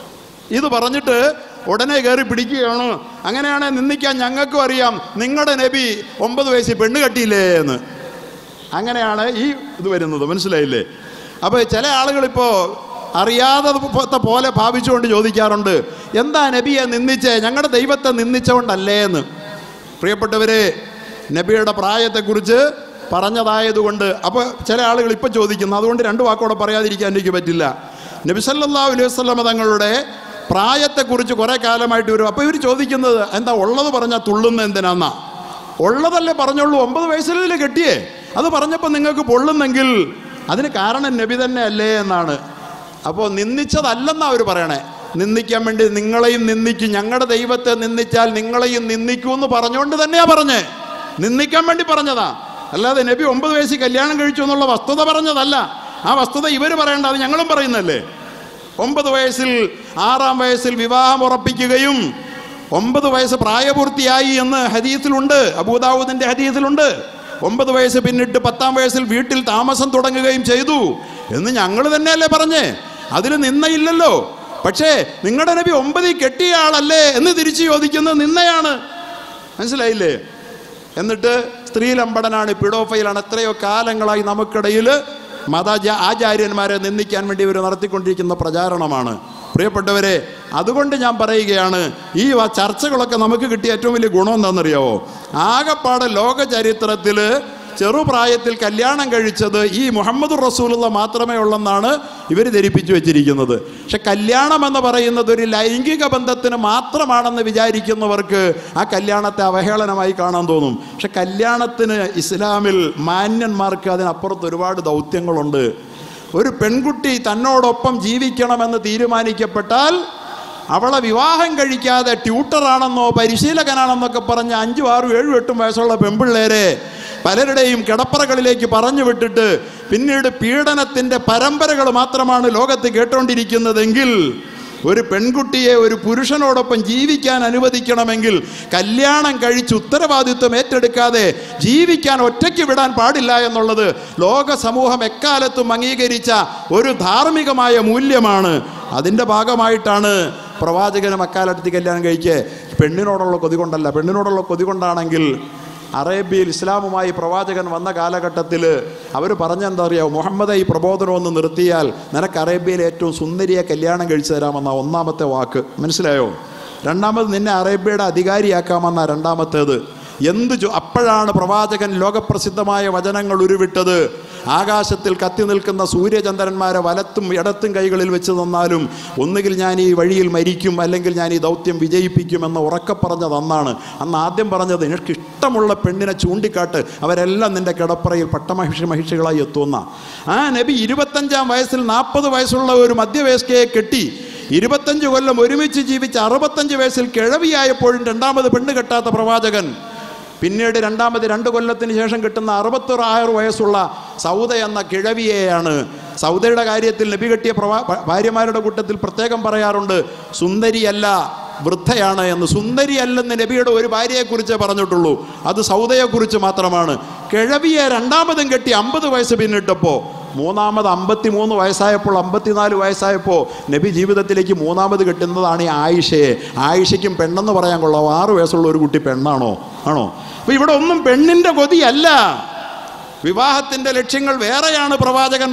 ഇത് പറഞ്ഞിട്ട് ഉടനെ കയറി പിടിക്കുകയാണ് അങ്ങനെയാണെ നിന്ദിക്കാൻ ഞങ്ങൾക്കും അറിയാം നിങ്ങളുടെ നബി ഒമ്പത് വയസ്സിൽ പെണ്ണ് കെട്ടിയില്ലേ എന്ന് അങ്ങനെയാണ് ഈ ഇത് വരുന്നത് മനസ്സിലായില്ലേ അപ്പോൾ ചില ആളുകളിപ്പോൾ അറിയാതെ പോലത്തെ പോലെ ഭാവിച്ചുകൊണ്ട് ചോദിക്കാറുണ്ട് എന്താ നബിയെ നിന്ദിച്ചേ ഞങ്ങളുടെ ദൈവത്തെ നിന്ദിച്ചുകൊണ്ടല്ലേ എന്ന് പ്രിയപ്പെട്ടവരെ നബിയുടെ പ്രായത്തെക്കുറിച്ച് പറഞ്ഞതായതുകൊണ്ട് അപ്പോൾ ചില ആളുകൾ ഇപ്പം ചോദിക്കുന്നു അതുകൊണ്ട് രണ്ട് വാക്കോടെ പറയാതിരിക്കാൻ എനിക്ക് പറ്റില്ല നബി സല്ലല്ലാഹു അലൈഹി വസല്ലമ തങ്ങളുടെ പ്രായത്തെക്കുറിച്ച് കുറേ കാലമായിട്ട് വരും അപ്പോൾ ഇവർ ചോദിക്കുന്നത് എന്താ ഉള്ളത് പറഞ്ഞാൽ തുള്ളുന്ന എന്തിനാന്നാ ഉള്ളതല്ലേ പറഞ്ഞോളൂ ഒമ്പത് വയസ്സിലല്ലേ കെട്ടിയേ അത് പറഞ്ഞപ്പോൾ നിങ്ങൾക്ക് പൊള്ളുന്നെങ്കിൽ അതിന് കാരണം നബി തന്നെ അല്ലേ എന്നാണ് അപ്പോൾ നിന്ദിച്ചതല്ലെന്നാ അവർ പറയണേ നിന്ദിക്കാൻ വേണ്ടി നിങ്ങളെയും നിന്ദിക്കും ഞങ്ങളുടെ ദൈവത്തെ നിന്ദിച്ചാൽ നിങ്ങളെയും നിന്ദിക്കൂ എന്ന് പറഞ്ഞുകൊണ്ട് തന്നെയാ പറഞ്ഞേ നിന്ദിക്കാൻ വേണ്ടി പറഞ്ഞതാ അല്ലാതെ നബി ഒമ്പത് വയസ്സിൽ കല്യാണം കഴിച്ചു എന്നുള്ള വസ്തുത പറഞ്ഞതല്ല ആ വസ്തുത ഇവർ പറയേണ്ട അത് ഞങ്ങളും പറയുന്നല്ലേ ഒമ്പത് വയസ്സിൽ ആറാം വയസ്സിൽ വിവാഹം ഉറപ്പിക്കുകയും ഒമ്പത് വയസ്സ് പ്രായപൂർത്തിയായി എന്ന് ഹദീസിലുണ്ട് അബൂദാവൂദിന്റെ ഹദീസിലുണ്ട് ഒമ്പത് വയസ്സ് പിന്നിട്ട് പത്താം വയസ്സിൽ വീട്ടിൽ താമസം തുടങ്ങുകയും ചെയ്തു എന്ന് ഞങ്ങൾ തന്നെയല്ലേ പറഞ്ഞേ അതിൽ നിന്നയില്ലല്ലോ പക്ഷേ നിങ്ങളുടെ നബി ഒമ്പതിൽ കെട്ടിയ ആളല്ലേ എന്ന് തിരിച്ചു ചോദിക്കുന്നത് നിന്നയാണ് മനസ്സിലായില്ലേ എന്നിട്ട് സ്ത്രീലമ്പടനാണ് പിടോഫയിലാണ് എത്രയോ കാലങ്ങളായി നമുക്കിടയിൽ മത ആചാര്യന്മാരെ നിന്ദിക്കാൻ വേണ്ടി ഇവർ നടത്തിക്കൊണ്ടിരിക്കുന്ന പ്രചാരണമാണ് പ്രിയപ്പെട്ടവരെ അതുകൊണ്ട് ഞാൻ പറയുകയാണ് ഈ വ- ചർച്ചകളൊക്കെ നമുക്ക് കിട്ടിയ ഏറ്റവും വലിയ ഗുണം എന്താണെന്നറിയാവോ ആകപ്പാടെ ലോക ചരിത്രത്തിൽ ചെറുപ്രായത്തിൽ കല്യാണം കഴിച്ചത് ഈ മുഹമ്മദ് റസൂലുള്ള മാത്രമേ ഉള്ളെന്നാണ് ഇവർ ധരിപ്പിച്ചു വെച്ചിരിക്കുന്നത് പക്ഷെ കല്യാണം എന്ന് പറയുന്നത് ഒരു ലൈംഗിക ബന്ധത്തിന് മാത്രമാണെന്ന് വിചാരിക്കുന്നവർക്ക് ആ കല്യാണത്തെ അവഹേളനമായി കാണാൻ തോന്നും പക്ഷെ കല്യാണത്തിന് ഇസ്ലാമിൽ മാന്യന്മാർക്ക് അതിനപ്പുറത്ത് ഒരുപാട് ദൗത്യങ്ങളുണ്ട് ഒരു പെൺകുട്ടി തന്നോടൊപ്പം ജീവിക്കണമെന്ന് തീരുമാനിക്കപ്പെട്ടാൽ അവളെ വിവാഹം കഴിക്കാതെ ട്യൂട്ടറാണെന്നോ പരിശീലകനാണെന്നൊക്കെ പറഞ്ഞ് അഞ്ചും ആറും ഏഴും എട്ടും വയസ്സുള്ള പെൺപിള്ളേരെ പലരുടെയും കിടപ്പറകളിലേക്ക് പറഞ്ഞു വിട്ടിട്ട് പിന്നീട് പീഡനത്തിൻ്റെ പരമ്പരകൾ മാത്രമാണ് ലോകത്ത് കേട്ടോണ്ടിരിക്കുന്നതെങ്കിൽ ഒരു പെൺകുട്ടിയെ ഒരു പുരുഷനോടൊപ്പം ജീവിക്കാൻ അനുവദിക്കണമെങ്കിൽ കല്യാണം കഴിച്ച് ഉത്തരവാദിത്വം ഏറ്റെടുക്കാതെ ജീവിക്കാൻ ഒറ്റയ്ക്ക് വിടാൻ പാടില്ല എന്നുള്ളത് ലോക സമൂഹം എക്കാലത്തും അംഗീകരിച്ച ഒരു ധാർമ്മികമായ മൂല്യമാണ് അതിൻ്റെ ഭാഗമായിട്ടാണ് പ്രവാചകനും അക്കാലത്ത് കല്യാണം കഴിക്കുക പെണ്ണിനോടുള്ള കൊതി കൊണ്ടല്ല പെണ്ണിനോടുള്ള കൊതി കൊണ്ടാണെങ്കിൽ അറേബ്യയിൽ ഇസ്ലാമുമായി പ്രവാചകൻ വന്ന കാലഘട്ടത്തിൽ അവർ പറഞ്ഞെന്താ അറിയാമോ മുഹമ്മദ് ഈ പ്രബോധനം ഒന്ന് നിർത്തിയാൽ നിനക്ക് അറേബ്യയിൽ ഏറ്റവും സുന്ദരിയെ കല്യാണം കഴിച്ചു തരാമെന്ന ഒന്നാമത്തെ വാക്ക് മനസ്സിലായോ രണ്ടാമത് നിന്നെ അറേബ്യയുടെ അധികാരിയാക്കാമെന്ന രണ്ടാമത്തേത് എന്ത് ചോ അപ്പോഴാണ് പ്രവാചകൻ ലോകപ്രസിദ്ധമായ വചനങ്ങൾ ഉരുവിട്ടത് ആകാശത്തിൽ കത്തി നിൽക്കുന്ന സൂര്യചന്ദ്രന്മാരെ വലത്തും ഇടത്തും കൈകളിൽ വെച്ച് തന്നാലും ഒന്നുകിൽ ഞാൻ ഈ വഴിയിൽ മരിക്കും അല്ലെങ്കിൽ ഞാൻ ഈ ദൗത്യം വിജയിപ്പിക്കുമെന്ന് ഉറക്കെ പറഞ്ഞത് അന്നാണ് അന്ന് ആദ്യം പറഞ്ഞത് നിനക്ക് ഇഷ്ടമുള്ള പെണ്ണിനെ ചൂണ്ടിക്കാട്ട് അവരെല്ലാം നിന്റെ കിടപ്പറയിൽ പട്ടമഹിഷി മഹിഷികളായി എത്തുന്ന ആ നബി ഇരുപത്തഞ്ചാം വയസ്സിൽ നാൽപ്പത് വയസ്സുള്ള ഒരു മധ്യവയസ്കയെ കെട്ടി ഇരുപത്തഞ്ച് കൊല്ലം ഒരുമിച്ച് ജീവിച്ച് അറുപത്തഞ്ച് വയസ്സിൽ കിഴവിയായപ്പോഴും രണ്ടാമത് പെണ്ണ് കെട്ടാത്ത പ്രവാചകൻ പിന്നീട് രണ്ടാമത് രണ്ട് കൊല്ലത്തിന് ശേഷം കിട്ടുന്ന അറുപത്തൊരായിരം വയസ്സുള്ള സൗദ എന്ന കിഴവിയെയാണ് സൗദയുടെ കാര്യത്തിൽ നബി കെട്ടിയ പ്രവാ ഭ- ഭാര്യമാരുടെ കൂട്ടത്തിൽ പ്രത്യേകം പറയാറുണ്ട് സുന്ദരിയല്ല വൃദ്ധയാണ് എന്ന് സുന്ദരിയല്ലെന്ന് നബിയുടെ ഒരു ഭാര്യയെക്കുറിച്ചേ പറഞ്ഞിട്ടുള്ളൂ അത് സൗദയെക്കുറിച്ച് മാത്രമാണ് കിഴവിയെ രണ്ടാമതും കെട്ടി അമ്പത് വയസ്സ് പിന്നിട്ടപ്പോൾ മൂന്നാമത് അമ്പത്തി മൂന്ന് വയസ്സായപ്പോൾ അമ്പത്തിനാല് വയസ്സായപ്പോൾ നബി ജീവിതത്തിലേക്ക് മൂന്നാമത് കെട്ടുന്നതാണ് ഈ ആയിഷയെ ആയിഷയ്ക്കും പെണ്ണെന്ന് പറയാൻ കൊള്ളാം ആറ് വയസ്സുള്ള ഒരു കുട്ടി പെണ്ണാണോ ആണോ അപ്പോൾ ഇവിടെ ഒന്നും പെണ്ണിൻ്റെ കൊതിയല്ല വിവാഹത്തിൻ്റെ ലക്ഷ്യങ്ങൾ വേറെയാണ്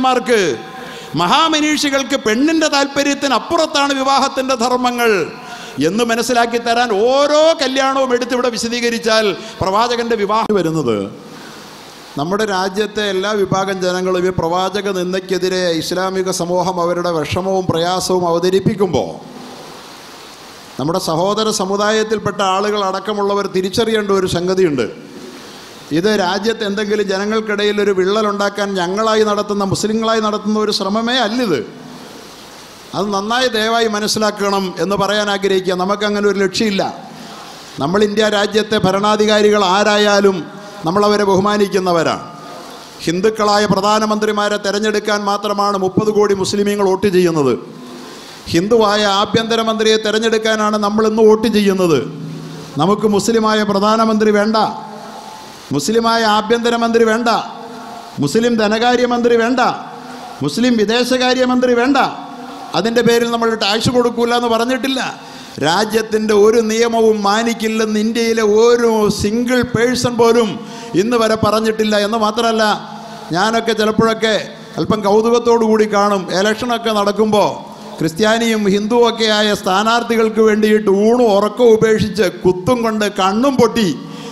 പ്രവാചകന്മാർക്ക് മഹാമനീഷികൾക്ക് പെണ്ണിൻ്റെ താല്പര്യത്തിന് അപ്പുറത്താണ് വിവാഹത്തിൻ്റെ ധർമ്മങ്ങൾ എന്ന് മനസ്സിലാക്കി തരാൻ ഓരോ കല്യാണവും എടുത്ത് ഇവിടെ വിശദീകരിച്ചാൽ പ്രവാചകന്റെ വിവാഹം വരുന്നത് നമ്മുടെ രാജ്യത്തെ എല്ലാ വിഭാഗം ജനങ്ങളും ഈ പ്രവാചക നിന്ദയ്ക്കെതിരെ ഇസ്ലാമിക സമൂഹം അവരുടെ വിഷമവും പ്രയാസവും അവതരിപ്പിക്കുമ്പോൾ നമ്മുടെ സഹോദര സമുദായത്തിൽപ്പെട്ട ആളുകൾ അടക്കമുള്ളവർ തിരിച്ചറിയേണ്ട ഒരു സംഗതിയുണ്ട് ഇത് രാജ്യത്ത് എന്തെങ്കിലും ജനങ്ങൾക്കിടയിൽ ഒരു വിള്ളലുണ്ടാക്കാൻ ഞങ്ങളായി നടത്തുന്ന മുസ്ലിങ്ങളായി നടത്തുന്ന ഒരു ശ്രമമേ അല്ലിത് അത് നന്നായി ദയവായി മനസ്സിലാക്കണം എന്ന് പറയാൻ ആഗ്രഹിക്കുക നമുക്കങ്ങനെ ഒരു ലക്ഷ്യമില്ല നമ്മൾ ഇന്ത്യ രാജ്യത്തെ ഭരണാധികാരികൾ ആരായാലും നമ്മളവരെ ബഹുമാനിക്കുന്നവരാണ് ഹിന്ദുക്കളായ പ്രധാനമന്ത്രിമാരെ തിരഞ്ഞെടുക്കാൻ മാത്രമാണ് മുപ്പത് കോടി മുസ്ലിമീങ്ങൾ വോട്ട് ചെയ്യുന്നത് ഹിന്ദുവായ ആഭ്യന്തരമന്ത്രിയെ തിരഞ്ഞെടുക്കാനാണ് നമ്മൾ ഇന്ന് വോട്ട് ചെയ്യുന്നത് നമുക്ക് മുസ്ലിമായ പ്രധാനമന്ത്രി വേണ്ട മുസ്ലിമായ ആഭ്യന്തരമന്ത്രി വേണ്ട മുസ്ലിം ധനകാര്യമന്ത്രി വേണ്ട മുസ്ലിം വിദേശകാര്യമന്ത്രി വേണ്ട അതിൻ്റെ പേരിൽ നമ്മൾ ടാക്സ് കൊടുക്കൂല എന്ന് പറഞ്ഞിട്ടില്ല രാജ്യത്തിൻ്റെ ഒരു നിയമവും മാനിക്കില്ലെന്ന് ഇന്ത്യയിലെ ഒരു സിംഗിൾ പേഴ്സൺ പോലും ഇന്ന് വരെ പറഞ്ഞിട്ടില്ല എന്ന് മാത്രമല്ല ഞാനൊക്കെ ചിലപ്പോഴൊക്കെ അല്പം കൗതുകത്തോടു കൂടി കാണും ഇലക്ഷനൊക്കെ നടക്കുമ്പോൾ ക്രിസ്ത്യാനിയും ഹിന്ദുവൊക്കെ ആയ സ്ഥാനാർത്ഥികൾക്ക് വേണ്ടിയിട്ട് ഊണും ഉറക്കവും ഉപേക്ഷിച്ച് കുത്തും കൊണ്ട് കണ്ണും പൊട്ടി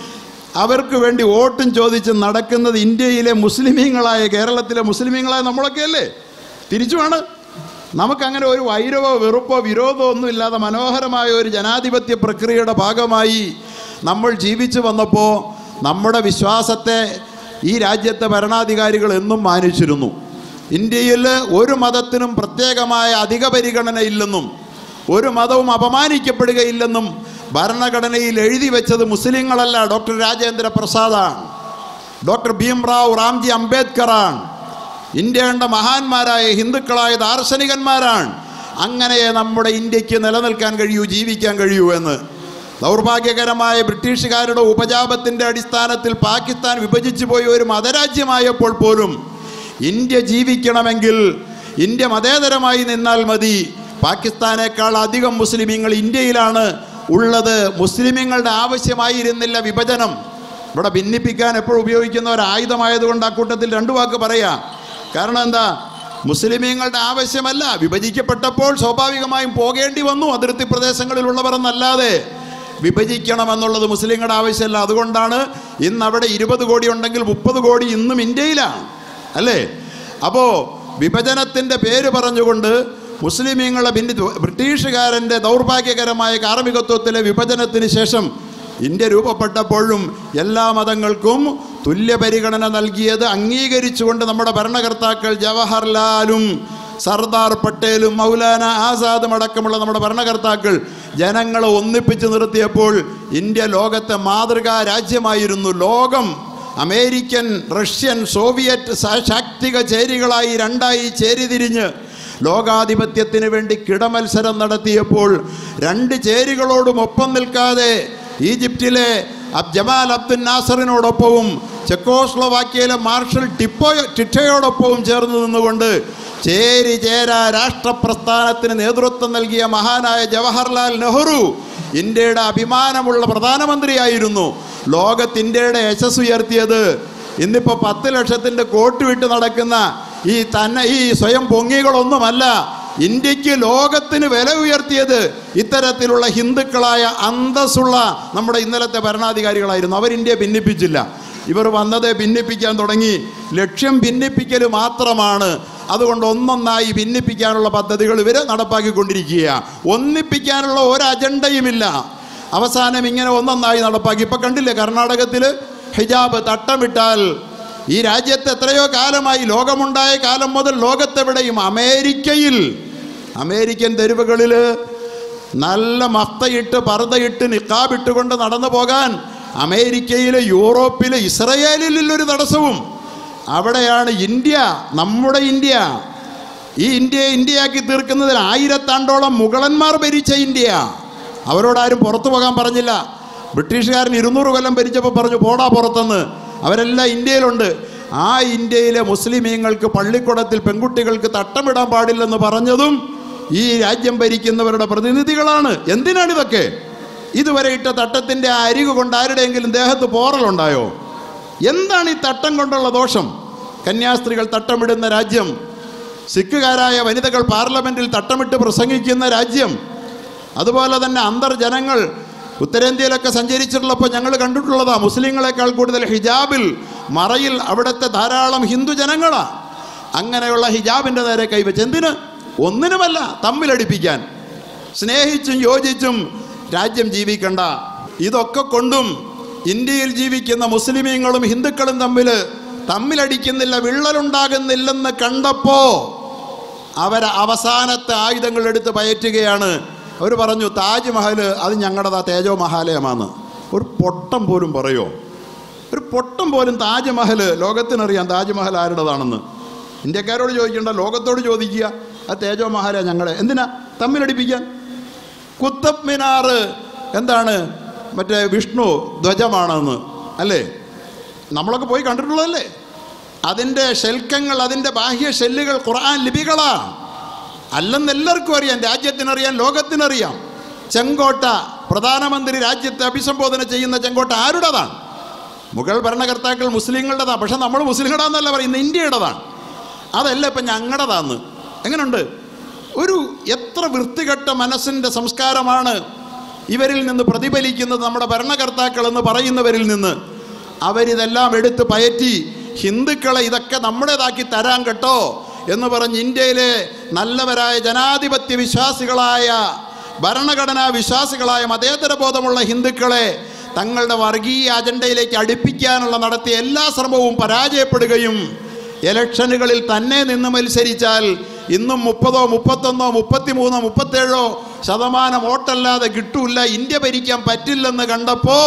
അവർക്ക് വേണ്ടി വോട്ടും ചോദിച്ച് നടക്കുന്നത് ഇന്ത്യയിലെ മുസ്ലിമീങ്ങളായ കേരളത്തിലെ മുസ്ലിമീങ്ങളായ നമ്മളൊക്കെ അല്ലേ തിരിച്ചുമാണ് നമുക്കങ്ങനെ ഒരു വൈരവോ വെറുപ്പോ വിരോധമോ ഒന്നുമില്ലാതെ മനോഹരമായ ഒരു ജനാധിപത്യ പ്രക്രിയയുടെ ഭാഗമായി നമ്മൾ ജീവിച്ചു വന്നപ്പോൾ നമ്മുടെ വിശ്വാസത്തെ ഈ രാജ്യത്തെ ഭരണാധികാരികൾ എന്നും മാനിച്ചിരുന്നു ഇന്ത്യയിൽ ഒരു മതത്തിനും പ്രത്യേകമായ അധിക പരിഗണനയില്ലെന്നും ഒരു മതവും അപമാനിക്കപ്പെടുകയില്ലെന്നും ഭരണഘടനയിൽ എഴുതി വെച്ചത് മുസ്ലിങ്ങളല്ല ഡോക്ടർ രാജേന്ദ്ര പ്രസാദാണ് ഡോക്ടർ ഭീംറാവ് റാംജി അംബേദ്കറാണ് ഇന്ത്യയുടെ മഹാന്മാരായ ഹിന്ദുക്കളായ ദാർശനികന്മാരാണ് അങ്ങനെ നമ്മുടെ ഇന്ത്യക്ക് നിലനിൽക്കാൻ കഴിയൂ ജീവിക്കാൻ കഴിയൂ എന്ന് ദൗർഭാഗ്യകരമായ ബ്രിട്ടീഷുകാരുടെ ഉപജാപത്തിൻ്റെ അടിസ്ഥാനത്തിൽ പാകിസ്ഥാൻ വിഭജിച്ചു പോയ ഒരു മതരാജ്യമായപ്പോൾ പോലും ഇന്ത്യ ജീവിക്കണമെങ്കിൽ ഇന്ത്യ മതേതരമായി നിന്നാൽ മതി പാകിസ്ഥാനേക്കാൾ അധികം മുസ്ലിമീങ്ങൾ ഇന്ത്യയിലാണ് ഉള്ളത് മുസ്ലിമീങ്ങളുടെ ആവശ്യമായിരുന്നില്ല വിഭജനം ഇവിടെ ഭിന്നിപ്പിക്കാൻ എപ്പോഴും ഉപയോഗിക്കുന്ന ഒരു ആയുധമായതുകൊണ്ട് ആ കൂട്ടത്തിൽ രണ്ടു വാക്ക് പറയാം കാരണം എന്താ മുസ്ലിമീങ്ങളുടെ ആവശ്യമല്ല വിഭജിക്കപ്പെട്ടപ്പോൾ സ്വാഭാവികമായും പോകേണ്ടി വന്നു അതിർത്തി പ്രദേശങ്ങളിലുള്ളവർ എന്നല്ലാതെ വിഭജിക്കണമെന്നുള്ളത് മുസ്ലിങ്ങളുടെ ആവശ്യമല്ല അതുകൊണ്ടാണ് ഇന്ന് അവിടെ ഇരുപത് കോടി ഉണ്ടെങ്കിൽ മുപ്പത് കോടി ഇന്നും ഇന്ത്യയിലാണ് അല്ലേ അപ്പോൾ വിഭജനത്തിൻ്റെ പേര് പറഞ്ഞുകൊണ്ട് മുസ്ലിമീങ്ങളെ ഭിന്നി ബ്രിട്ടീഷുകാരൻ്റെ ദൗർഭാഗ്യകരമായ കാർമ്മികത്വത്തിലെ വിഭജനത്തിന് ശേഷം ഇന്ത്യ രൂപപ്പെട്ടപ്പോഴും എല്ലാ മതങ്ങൾക്കും തുല്യ പരിഗണന നൽകിയത് അംഗീകരിച്ചുകൊണ്ട് നമ്മുടെ ഭരണകർത്താക്കൾ ജവഹർലാലും സർദാർ പട്ടേലും മൗലാന ആസാദും അടക്കമുള്ള നമ്മുടെ ഭരണകർത്താക്കൾ ജനങ്ങളെ ഒന്നിപ്പിച്ച് നിർത്തിയപ്പോൾ ഇന്ത്യ ലോകത്തെ മാതൃകാ രാജ്യമായിരുന്നു ലോകം അമേരിക്കൻ റഷ്യൻ സോവിയറ്റ് സ- ശാക്തിക ചേരികളായി രണ്ടായി ചേരിതിരിഞ്ഞ് ലോകാധിപത്യത്തിന് വേണ്ടി കിടമത്സരം നടത്തിയപ്പോൾ രണ്ട് ചേരികളോടും ഒപ്പം നിൽക്കാതെ ഈജിപ്തിലെ അബ് ജമാൽ അബ്ദുൽ നാസറിനോടൊപ്പവും ചെക്കോസ്ലോവാക്യയിലെ മാർഷൽ ടിപ്പോ ടിറ്റയോടൊപ്പവും ചേർന്ന് നിന്നുകൊണ്ട് ചേരി ചേര രാഷ്ട്രപ്രസ്ഥാനത്തിന് നേതൃത്വം നൽകിയ മഹാനായ ജവഹർലാൽ നെഹ്റു ഇന്ത്യയുടെ അഭിമാനമുള്ള പ്രധാനമന്ത്രിയായിരുന്നു ലോകത്ത് ഇന്ത്യയുടെ യശസ് ഉയർത്തിയത് ഇന്നിപ്പോൾ പത്ത് ലക്ഷത്തിൻ്റെ കോട്ട് വിട്ട് നടക്കുന്ന ഈ തന്നെ ഈ സ്വയം പൊങ്ങികളൊന്നുമല്ല ഇന്ത്യക്ക് ലോകത്തിന് വില ഉയർത്തിയത് ഇത്തരത്തിലുള്ള ഹിന്ദുക്കളായ അന്തസ്സുള്ള നമ്മുടെ ഇന്നലത്തെ ഭരണാധികാരികളായിരുന്നു അവർ ഇന്ത്യയെ ഭിന്നിപ്പിച്ചില്ല ഇവർ വന്നത് ഭിന്നിപ്പിക്കാൻ തുടങ്ങി ലക്ഷ്യം ഭിന്നിപ്പിക്കൽ മാത്രമാണ് അതുകൊണ്ട് ഒന്നൊന്നായി ഭിന്നിപ്പിക്കാനുള്ള പദ്ധതികൾ ഇവർ നടപ്പാക്കിക്കൊണ്ടിരിക്കുക ഒന്നിപ്പിക്കാനുള്ള ഒരു അജണ്ടയുമില്ല അവസാനം ഇങ്ങനെ ഒന്നൊന്നായി നടപ്പാക്കി ഇപ്പം കണ്ടില്ലേ കർണാടകത്തിൽ ഹിജാബ് തട്ടമിട്ടാൽ ഈ രാജ്യത്ത് എത്രയോ കാലമായി ലോകമുണ്ടായ കാലം മുതൽ ലോകത്തെവിടെയും അമേരിക്കയിൽ അമേരിക്കൻ തെരുവുകളിൽ നല്ല മഫ്തയിട്ട് പർദ്ദയിട്ട് നിക്കാബിട്ടുകൊണ്ട് നടന്നു പോകാൻ അമേരിക്കയിലെ യൂറോപ്പിലെ ഇസ്രയേലിൽ ഒരു തടസ്സവും അവിടെയാണ് ഇന്ത്യ നമ്മുടെ ഇന്ത്യ ഈ ഇന്ത്യയെ ഇന്ത്യയാക്കി തീർക്കുന്നതിൽ ആയിരത്താണ്ടോളം മുഗളന്മാർ ഭരിച്ച ഇന്ത്യ അവരോടാരും പുറത്തു പോകാൻ പറഞ്ഞില്ല ബ്രിട്ടീഷുകാരൻ ഇരുന്നൂറ് കൊല്ലം ഭരിച്ചപ്പോൾ പറഞ്ഞു പോടാ പുറത്തെന്ന് അവരെല്ലാം ഇന്ത്യയിലുണ്ട് ആ ഇന്ത്യയിലെ മുസ്ലിമീങ്ങൾക്ക് പള്ളിക്കുടത്തിൽ പെൺകുട്ടികൾക്ക് തട്ടമിടാൻ പാടില്ലെന്ന് പറഞ്ഞതും ഈ രാജ്യം ഭരിക്കുന്നവരുടെ പ്രതിനിധികളാണ് എന്തിനാണിതൊക്കെ ഇതുവരെ ഇട്ട തട്ടത്തിൻ്റെ ആ അരികു കൊണ്ട് ആരുടെയെങ്കിലും ദേഹത്ത് പോറലുണ്ടായോ എന്താണ് ഈ തട്ടം കൊണ്ടുള്ള ദോഷം കന്യാസ്ത്രീകൾ തട്ടമിടുന്ന രാജ്യം സിഖുകാരായ വനിതകൾ പാർലമെന്റിൽ തട്ടമിട്ട് പ്രസംഗിക്കുന്ന രാജ്യം അതുപോലെ തന്നെ അന്തർജനങ്ങൾ ഉത്തരേന്ത്യയിലൊക്കെ സഞ്ചരിച്ചിട്ടുള്ളപ്പോൾ ഞങ്ങൾ കണ്ടിട്ടുള്ളതാ മുസ്ലിങ്ങളെക്കാൾ കൂടുതൽ ഹിജാബിൽ മറയിൽ അവിടുത്തെ ധാരാളം ഹിന്ദു ജനങ്ങളാണ് അങ്ങനെയുള്ള ഹിജാബിൻ്റെ നേരെ കൈവച്ച് എന്തിന് ഒന്നിനുമല്ല തമ്മിലടിപ്പിക്കാൻ സ്നേഹിച്ചും യോജിച്ചും രാജ്യം ജീവിക്കണ്ട ഇതൊക്കെ കൊണ്ടും ഇന്ത്യയിൽ ജീവിക്കുന്ന മുസ്ലിമീങ്ങളും ഹിന്ദുക്കളും തമ്മിൽ തമ്മിലടിക്കുന്നില്ല വിള്ളലുണ്ടാകുന്നില്ലെന്ന് കണ്ടപ്പോ അവർ അവസാനത്തെ ആയുധങ്ങൾ എടുത്ത് പയറ്റുകയാണ് അവർ പറഞ്ഞു താജ്മഹൽ അത് ഞങ്ങളുടേതാ തേജോ മഹാലയമാണ് ഒരു പൊട്ടം പോലും പറയോ ഒരു പൊട്ടം പോലും താജ്മഹൽ ലോകത്തിനറിയാം താജ്മഹൽ ആരുടേതാണെന്ന് ഇന്ത്യക്കാരോട് ചോദിക്കേണ്ട ലോകത്തോട് ചോദിക്കുക ആ തേജോ മഹാലയ ഞങ്ങളെ എന്തിനാ തമ്മിലടിപ്പിക്കാൻ കുത്തബ് മിനാർ എന്താണ് മറ്റേ വിഷ്ണു ധ്വജമാണെന്ന് അല്ലേ നമ്മളൊക്കെ പോയി കണ്ടിട്ടുള്ളതല്ലേ അതിൻ്റെ ശൽക്കങ്ങൾ അതിൻ്റെ ബാഹ്യ ഷെല്ലുകൾ ഖുർആൻ ലിപികളാണ് അല്ലെന്ന് എല്ലാവർക്കും അറിയാം രാജ്യത്തിനറിയാം ലോകത്തിനറിയാം ചെങ്കോട്ട പ്രധാനമന്ത്രി രാജ്യത്തെ അഭിസംബോധന ചെയ്യുന്ന ചെങ്കോട്ട ആരുടേതാണ് മുഗൾ ഭരണകർത്താക്കൾ മുസ്ലിങ്ങളുടേതാണ് പക്ഷെ നമ്മൾ മുസ്ലിങ്ങളുടെന്നല്ല പറയുന്നത് ഇന്ത്യയുടേതാണ് അതല്ല ഇപ്പം ഞങ്ങളുടേതാന്ന് എങ്ങനെയുണ്ട് ഒരു എത്ര വൃത്തികെട്ട മനസ്സിൻ്റെ സംസ്കാരമാണ് ഇവരിൽ നിന്ന് പ്രതിഫലിക്കുന്നത് നമ്മുടെ ഭരണകർത്താക്കൾ എന്ന് പറയുന്നവരിൽ നിന്ന് അവരിതെല്ലാം എടുത്ത് പയറ്റി ഹിന്ദുക്കളെ ഇതൊക്കെ നമ്മുടേതാക്കി തരാൻ കേട്ടോ എന്ന് പറഞ്ഞ് ഇന്ത്യയിലെ നല്ലവരായ ജനാധിപത്യ വിശ്വാസികളായ ഭരണഘടനാ വിശ്വാസികളായ മതേതര ബോധമുള്ള ഹിന്ദുക്കളെ തങ്ങളുടെ വർഗീയ അജണ്ടയിലേക്ക് അടുപ്പിക്കാനുള്ള നടത്തിയ എല്ലാ ശ്രമവും പരാജയപ്പെടുകയും ഇലക്ഷനുകളിൽ തന്നെ നിന്ന് മത്സരിച്ചാൽ ഇന്നും മുപ്പതോ മുപ്പത്തൊന്നോ മുപ്പത്തിമൂന്നോ മുപ്പത്തേഴോ ശതമാനം വോട്ടല്ലാതെ കിട്ടൂല ഇന്ത്യ ഭരിക്കാൻ പറ്റില്ലെന്ന് കണ്ടപ്പോ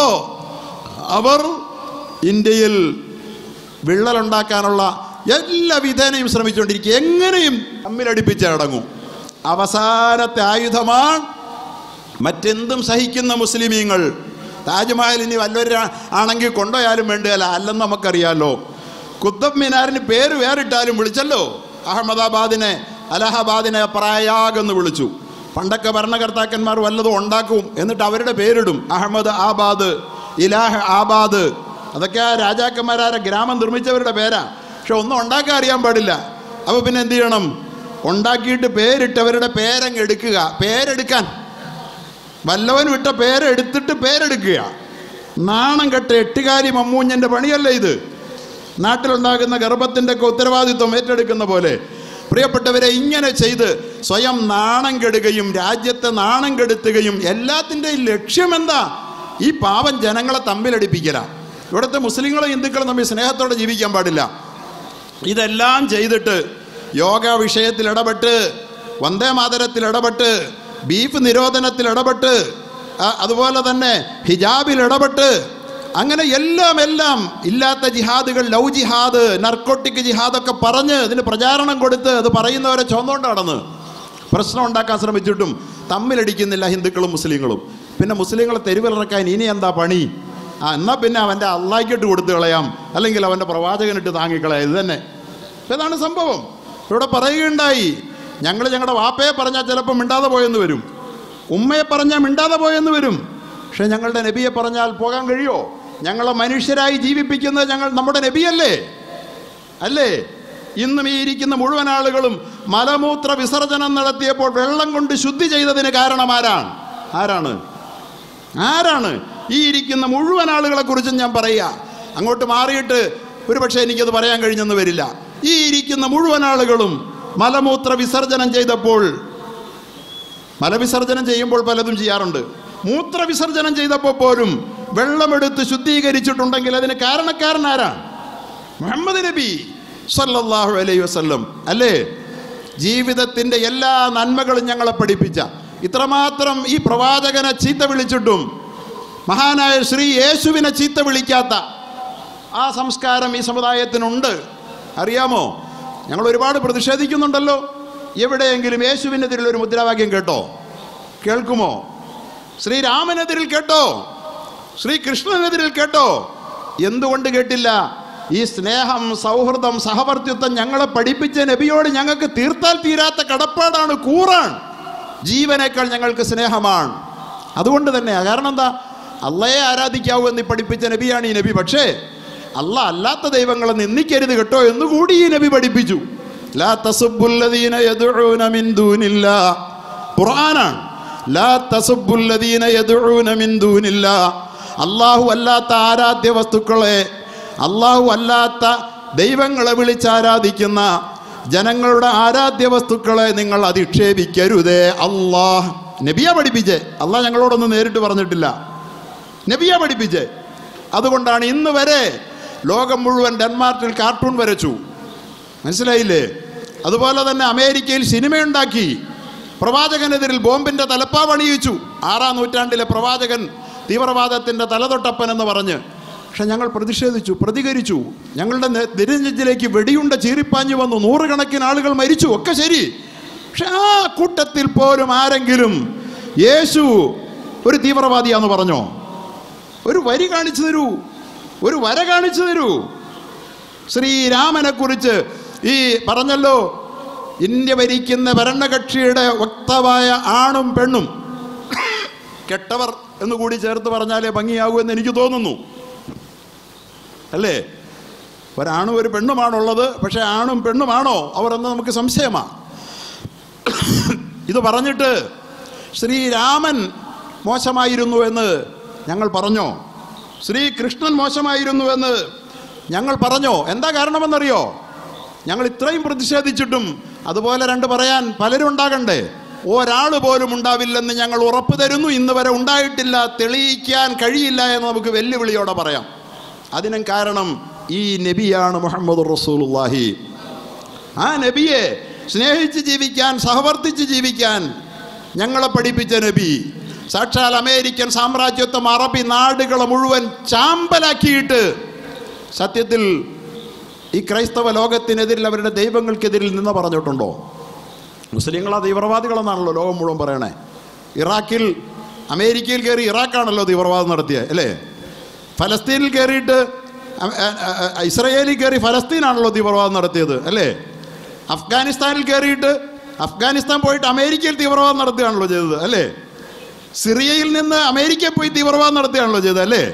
അവർ ഇന്ത്യയിൽ വിള്ളലുണ്ടാക്കാനുള്ള എല്ലാ വിധേനയും ശ്രമിച്ചുകൊണ്ടിരിക്കുക എങ്ങനെയും തമ്മിലടിപ്പിച്ച് അടങ്ങും അവസാനത്തെ ആയുധമാണ് മറ്റെന്തും സഹിക്കുന്ന മുസ്ലിമീങ്ങൾ താജ്മഹൽ ഇനി വല്ലവരും ആണെങ്കിൽ കൊണ്ടുപോയാലും വേണ്ടിയല്ല അല്ലെന്ന് നമുക്കറിയാലോ കുത്തബ് മിനാറിന് പേര് വേറിട്ടാലും വിളിച്ചല്ലോ അഹമ്മദാബാദിനെ അലഹബാദിനെ പ്രായാഗ് എന്ന് വിളിച്ചു പണ്ടൊക്കെ ഭരണകർത്താക്കന്മാർ വല്ലതും ഉണ്ടാക്കും എന്നിട്ട് അവരുടെ പേരിടും അഹമ്മദ് ആബാദ് ഇലാഹ് ആബാദ് അതൊക്കെ ആ രാജാക്കന്മാരാരെ ഗ്രാമം നിർമ്മിച്ചവരുടെ പേരാ പക്ഷെ ഒന്നും ഉണ്ടാക്കാൻ അറിയാൻ പാടില്ല അപ്പോൾ പിന്നെ എന്ത് ചെയ്യണം ഉണ്ടാക്കിയിട്ട് പേരിട്ടവരുടെ പേരങ്ങ് എടുക്കുക പേരെടുക്കാൻ വല്ലവനും ഇട്ട പേരെടുത്തിട്ട് പേരെടുക്കുക നാണം കെട്ട എട്ടുകാരി മമ്മൂഞ്ഞൻ്റെ പണിയല്ലേ ഇത് നാട്ടിലുണ്ടാകുന്ന ഗർഭത്തിൻ്റെ ഒക്കെ ഉത്തരവാദിത്വം ഏറ്റെടുക്കുന്ന പോലെ പ്രിയപ്പെട്ടവരെ ഇങ്ങനെ ചെയ്ത് സ്വയം നാണം കെടുകയും രാജ്യത്തെ നാണം കെടുത്തുകയും എല്ലാത്തിൻ്റെയും ലക്ഷ്യം എന്താ ഈ പാവം ജനങ്ങളെ തമ്മിലടിപ്പിക്കല ഇവിടുത്തെ മുസ്ലിങ്ങളും ഹിന്ദുക്കളും തമ്മിൽ സ്നേഹത്തോടെ ജീവിക്കാൻ പാടില്ല ഇതെല്ലാം ചെയ്തിട്ട് യോഗ വിഷയത്തിൽ ഇടപെട്ട് വന്ദേ മാതരത്തിൽ ഇടപെട്ട് ബീഫ് നിരോധനത്തിൽ ഇടപെട്ട് ആ- അതുപോലെ തന്നെ ഹിജാബിൽ ഇടപെട്ട് അങ്ങനെ എല്ലാം എല്ലാം ഇല്ലാത്ത ജിഹാദുകൾ ലവ് ജിഹാദ് നർക്കോട്ടിക് ജിഹാദൊക്കെ പറഞ്ഞ് ഇതിന് പ്രചാരണം കൊടുത്ത് അത് പറയുന്നവരെ ചുവന്നുകൊണ്ട് നടന്ന് പ്രശ്നം ഉണ്ടാക്കാൻ ശ്രമിച്ചിട്ടും തമ്മിലടിക്കുന്നില്ല ഹിന്ദുക്കളും മുസ്ലിങ്ങളും പിന്നെ മുസ്ലിങ്ങളെ തെരുവിലിറക്കാൻ ഇനി എന്താ പണി ആ എന്നാൽ പിന്നെ അവൻ്റെ അള്ളാഹിക്കിട്ട് കൊടുത്തു കളയാം അല്ലെങ്കിൽ അവൻ്റെ പ്രവാചകനിട്ട് താങ്ങിക്കളയാം ഇത് തന്നെ ഇപ്പം ഇതാണ് സംഭവം ഇവിടെ പറയുകയുണ്ടായി ഞങ്ങൾ ഞങ്ങളുടെ വാപ്പയെ പറഞ്ഞാൽ ചിലപ്പോൾ മിണ്ടാതെ പോയെന്ന് വരും ഉമ്മയെ പറഞ്ഞാൽ മിണ്ടാതെ പോയെന്ന് വരും പക്ഷെ ഞങ്ങളുടെ നബിയെ പറഞ്ഞാൽ പോകാൻ കഴിയോ ഞങ്ങളെ മനുഷ്യരായി ജീവിപ്പിക്കുന്നത് ഞങ്ങൾ നമ്മുടെ നബിയല്ലേ അല്ലേ ഇന്നും ഈ ഇരിക്കുന്ന മുഴുവൻ ആളുകളും മലമൂത്ര വിസർജനം നടത്തിയപ്പോൾ വെള്ളം കൊണ്ട് ശുദ്ധി ചെയ്തതിന് കാരണം ആരാണ് ആരാണ് ആരാണ് ഈ ഇരിക്കുന്ന മുഴുവൻ ആളുകളെ കുറിച്ചും ഞാൻ പറയുക അങ്ങോട്ട് മാറിയിട്ട് ഒരു പക്ഷേ എനിക്കത് പറയാൻ കഴിഞ്ഞെന്ന് വരില്ല ഈ ഇരിക്കുന്ന മുഴുവൻ ആളുകളും മലമൂത്ര വിസർജനം ചെയ്തപ്പോൾ മലവിസർജനം ചെയ്യുമ്പോൾ പലതും ചെയ്യാറുണ്ട് മൂത്രവിസർജനം ചെയ്തപ്പോൾ പോലും വെള്ളമെടുത്ത് ശുദ്ധീകരിച്ചിട്ടുണ്ടെങ്കിൽ അതിന് കാരണക്കാരൻ ആരാണ് മുഹമ്മദ് നബി സല്ലല്ലാഹു അലൈഹി വസല്ലം അല്ലേ ജീവിതത്തിൻ്റെ എല്ലാ നന്മകളും ഞങ്ങളെ പഠിപ്പിച്ച ഇത്രമാത്രം ഈ പ്രവാചകനെ ചീത്ത വിളിച്ചിട്ടും മഹാനായ ശ്രീ യേശുവിനെ ചീത്ത വിളിക്കാത്ത ആ സംസ്കാരം ഈ സമുദായത്തിനുണ്ട് അറിയാമോ ഞങ്ങൾ ഒരുപാട് പ്രതിഷേധിക്കുന്നുണ്ടല്ലോ എവിടെയെങ്കിലും യേശുവിനെതിരിൽ ഒരു മുദ്രാവാക്യം കേട്ടോ കേൾക്കുമോ ശ്രീരാമനെതിരിൽ കേട്ടോ ശ്രീകൃഷ്ണനെതിരിൽ കേട്ടോ എന്തുകൊണ്ട് കേട്ടില്ല ഈ സ്നേഹം സൗഹൃദം സഹവർത്തിത്വം ഞങ്ങളെ പഠിപ്പിച്ച നബിയോട് ഞങ്ങൾക്ക് തീർത്താൽ തീരാത്ത കടപ്പാടാണ് കൂറാൻ ജീവനേക്കാൾ ഞങ്ങൾക്ക് സ്നേഹമാണ് അതുകൊണ്ട് തന്നെ കാരണം എന്താ അള്ളയെ ആരാധിക്കാവൂ എന്ന് പഠിപ്പിച്ച നബിയാണ് ഈ നബി പക്ഷേ അല്ല അല്ലാത്ത ദൈവങ്ങളെ നിന്ദിക്കരുത് കേട്ടോ എന്നുകൂടി ഈ നബി പഠിപ്പിച്ചു ലാ തസുബ്ബുല്ലദീന യദ്ഉന മിൻ ദൂനില്ലാ ഖുർആനാണ് ലാ തസുബ്ബുല്ലദീന യദ്ഊന മിൻ ദൂനില്ലാ അല്ലാഹു അല്ലാത്ത ആരാധ്യ വസ്തുക്കളെ അല്ലാഹു അല്ലാത്ത ദൈവങ്ങളെ വിളിച്ചാരാധിക്കുന്ന ജനങ്ങളുടെ ആരാധ്യ വസ്തുക്കളെ നിങ്ങൾ അധിക്ഷേപിക്കരുതേ അല്ലാഹ് നബിയ പഠിപ്പിച്ചേ അള്ളാഹ് ഞങ്ങളോടൊന്നും നേരിട്ട് പറഞ്ഞിട്ടില്ല നബിയ പഠിപ്പിച്ചേ അതുകൊണ്ടാണ് ഇന്ന് വരെ ലോകം മുഴുവൻ ഡെൻമാർക്കിൽ കാർട്ടൂൺ വരച്ചു മനസ്സിലായില്ലേ അതുപോലെ തന്നെ അമേരിക്കയിൽ സിനിമയുണ്ടാക്കി പ്രവാചകനെതിരിൽ ബോംബിന്റെ തലപ്പാവ് അണിയിച്ചു ആറാം നൂറ്റാണ്ടിലെ പ്രവാചകൻ തീവ്രവാദത്തിന്റെ തലതൊട്ടപ്പൻ എന്ന് പറഞ്ഞ് പക്ഷെ ഞങ്ങൾ പ്രതിഷേധിച്ചു പ്രതികരിച്ചു ഞങ്ങളുടെ നെ- നെരുനെഞ്ചിലേക്ക് വെടിയുണ്ട ചീറിപ്പാഞ്ഞു വന്നു നൂറുകണക്കിന് ആളുകൾ മരിച്ചു ഒക്കെ ശരി പക്ഷെ ആ കൂട്ടത്തിൽ പോലും ആരെങ്കിലും യേശു ഒരു തീവ്രവാദിയാന്ന് പറഞ്ഞോ ഒരു വരി കാണിച്ചു തരൂ ഒരു വര കാണിച്ചു തരൂ ശ്രീരാമനെ കുറിച്ച് ഈ പറഞ്ഞല്ലോ ഇന്ത്യ ഭരിക്കുന്ന ഭരണകക്ഷിയുടെ വക്താവായ ആണും പെണ്ണും കെട്ടവർ എന്ന് കൂടി ചേർത്ത് പറഞ്ഞാലേ ഭംഗിയാകൂ എന്ന് എനിക്ക് തോന്നുന്നു അല്ലേ ഒരാണും ഒരു പെണ്ണുമാണുള്ളത് പക്ഷേ ആണും പെണ്ണുമാണോ അവർ എന്ന് നമുക്ക് സംശയമാണ് ഇത് പറഞ്ഞിട്ട് ശ്രീരാമൻ മോശമായിരുന്നു എന്ന് ഞങ്ങൾ പറഞ്ഞോ ശ്രീകൃഷ്ണൻ മോശമായിരുന്നു എന്ന് ഞങ്ങൾ പറഞ്ഞോ എന്താ കാരണമെന്നറിയോ ഞങ്ങൾ ഇത്രയും പ്രതിഷേധിച്ചിട്ടും അതുപോലെ രണ്ട് പറയാൻ പലരും ഉണ്ടാകണ്ടേ ഒരാൾ പോലും ഉണ്ടാവില്ലെന്ന് ഞങ്ങൾ ഉറപ്പ് തരുന്നു ഇന്ന് വരെ ഉണ്ടായിട്ടില്ല തെളിയിക്കാൻ കഴിയില്ല എന്ന് നമുക്ക് വെല്ലുവിളിയോടെ പറയാം അതിനും കാരണം ഈ നബിയാണ് മുഹമ്മദ് റസൂലുള്ളാഹി ആ നബിയെ സ്നേഹിച്ച് ജീവിക്കാൻ സഹവർത്തിച്ച് ജീവിക്കാൻ ഞങ്ങളെ പഠിപ്പിച്ച നബി സാക്ഷാൽ അമേരിക്കൻ സാമ്രാജ്യത്വം അറബി നാടുകളെ മുഴുവൻ ചാമ്പലാക്കിയിട്ട് സത്യത്തിൽ ഈ ക്രൈസ്തവ ലോകത്തിനെതിരിൽ അവരുടെ ദൈവങ്ങൾക്കെതിരിൽ നിന്ന് പറഞ്ഞിട്ടുണ്ടോ മുസ്ലിങ്ങളാ തീവ്രവാദികളെന്നാണല്ലോ ലോകം മുഴുവൻ പറയണേ ഇറാഖിൽ അമേരിക്കയിൽ കയറി ഇറാഖാണല്ലോ തീവ്രവാദം നടത്തിയത് അല്ലേ ഫലസ്തീനിൽ കയറിയിട്ട് അ- അ- അ- ഇസ്രയേലിൽ കയറി ഫലസ്തീനാണല്ലോ തീവ്രവാദം നടത്തിയത് അല്ലേ അഫ്ഗാനിസ്ഥാനിൽ കയറിയിട്ട് അഫ്ഗാനിസ്ഥാൻ പോയിട്ട് അമേരിക്കയിൽ തീവ്രവാദം നടത്തുകയാണല്ലോ ചെയ്തത് അല്ലേ സിറിയയിൽ നിന്ന് അമേരിക്കയിൽ പോയി തീവ്രവാദം നടത്തുകയാണല്ലോ ചെയ്തത് അല്ലേ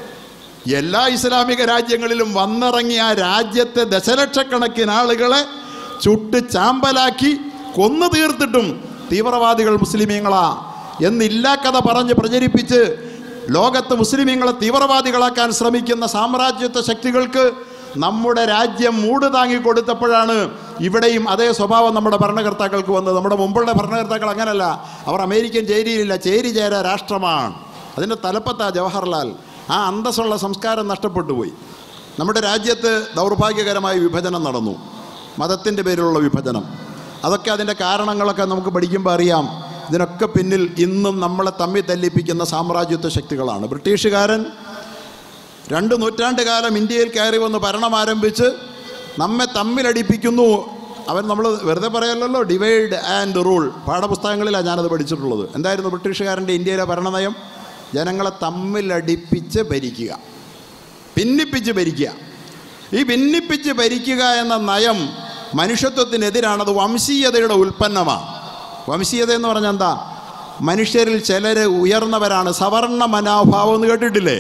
എല്ലാ ഇസ്ലാമിക രാജ്യങ്ങളിലും വന്നിറങ്ങിയ ആ രാജ്യത്തെ ദശലക്ഷക്കണക്കിന് ആളുകളെ ചുട്ട് ചാമ്പലാക്കി കൊന്നു തീർത്തിട്ടും തീവ്രവാദികൾ മുസ്ലിമീങ്ങളാ എന്നില്ലാ കഥ പറഞ്ഞ് പ്രചരിപ്പിച്ച് ലോകത്ത് മുസ്ലിമീങ്ങളെ തീവ്രവാദികളാക്കാൻ ശ്രമിക്കുന്ന സാമ്രാജ്യത്വ ശക്തികൾക്ക് നമ്മുടെ രാജ്യം മൂട് താങ്ങി കൊടുത്തപ്പോഴാണ് ഇവിടെയും അതേ സ്വഭാവം നമ്മുടെ ഭരണകർത്താക്കൾക്ക് വന്നത് നമ്മുടെ മുമ്പുള്ള ഭരണകർത്താക്കൾ അങ്ങനല്ല അവർ അമേരിക്കൻ ചേരിയിലില്ല ചേരി ചേര രാഷ്ട്രമാണ് അതിൻ്റെ തലപ്പത്താ ജവഹർലാൽ ആ അന്തസ്സുള്ള സംസ്കാരം നഷ്ടപ്പെട്ടു പോയി നമ്മുടെ രാജ്യത്ത് ദൗർഭാഗ്യകരമായ വിഭജനം നടന്നു മതത്തിൻ്റെ പേരിലുള്ള വിഭജനം അതൊക്കെ അതിൻ്റെ കാരണങ്ങളൊക്കെ നമുക്ക് പഠിക്കുമ്പോൾ അറിയാം ഇതിനൊക്കെ പിന്നിൽ ഇന്നും നമ്മളെ തമ്മിൽ തല്ലിപ്പിക്കുന്ന സാമ്രാജ്യത്വ ശക്തികളാണ് ബ്രിട്ടീഷുകാരൻ രണ്ട് നൂറ്റാണ്ട് കാലം ഇന്ത്യയിൽ കയറി വന്ന് ഭരണം ആരംഭിച്ച് നമ്മെ തമ്മിലടിപ്പിക്കുന്നു അവൻ നമ്മൾ വെറുതെ പറയല്ലല്ലോ ഡിവൈഡ് ആൻഡ് റൂൾ പാഠപുസ്തകങ്ങളിലാണ് ഞാനത് പഠിച്ചിട്ടുള്ളത് എന്തായിരുന്നു ബ്രിട്ടീഷുകാരൻ്റെ ഇന്ത്യയിലെ ഭരണനയം ജനങ്ങളെ തമ്മിലടിപ്പിച്ച് ഭരിക്കുക ഭിന്നിപ്പിച്ച് ഭരിക്കുക ഈ ഭിന്നിപ്പിച്ച് ഭരിക്കുക എന്ന നയം മനുഷ്യത്വത്തിനെതിരാണത് വംശീയതയുടെ ഉൽപ്പന്നമാണ് വംശീയത എന്ന് പറഞ്ഞാൽ എന്താ മനുഷ്യരിൽ ചിലർ ഉയർന്നവരാണ് സവർണ മനോഭാവം എന്ന് കേട്ടിട്ടില്ലേ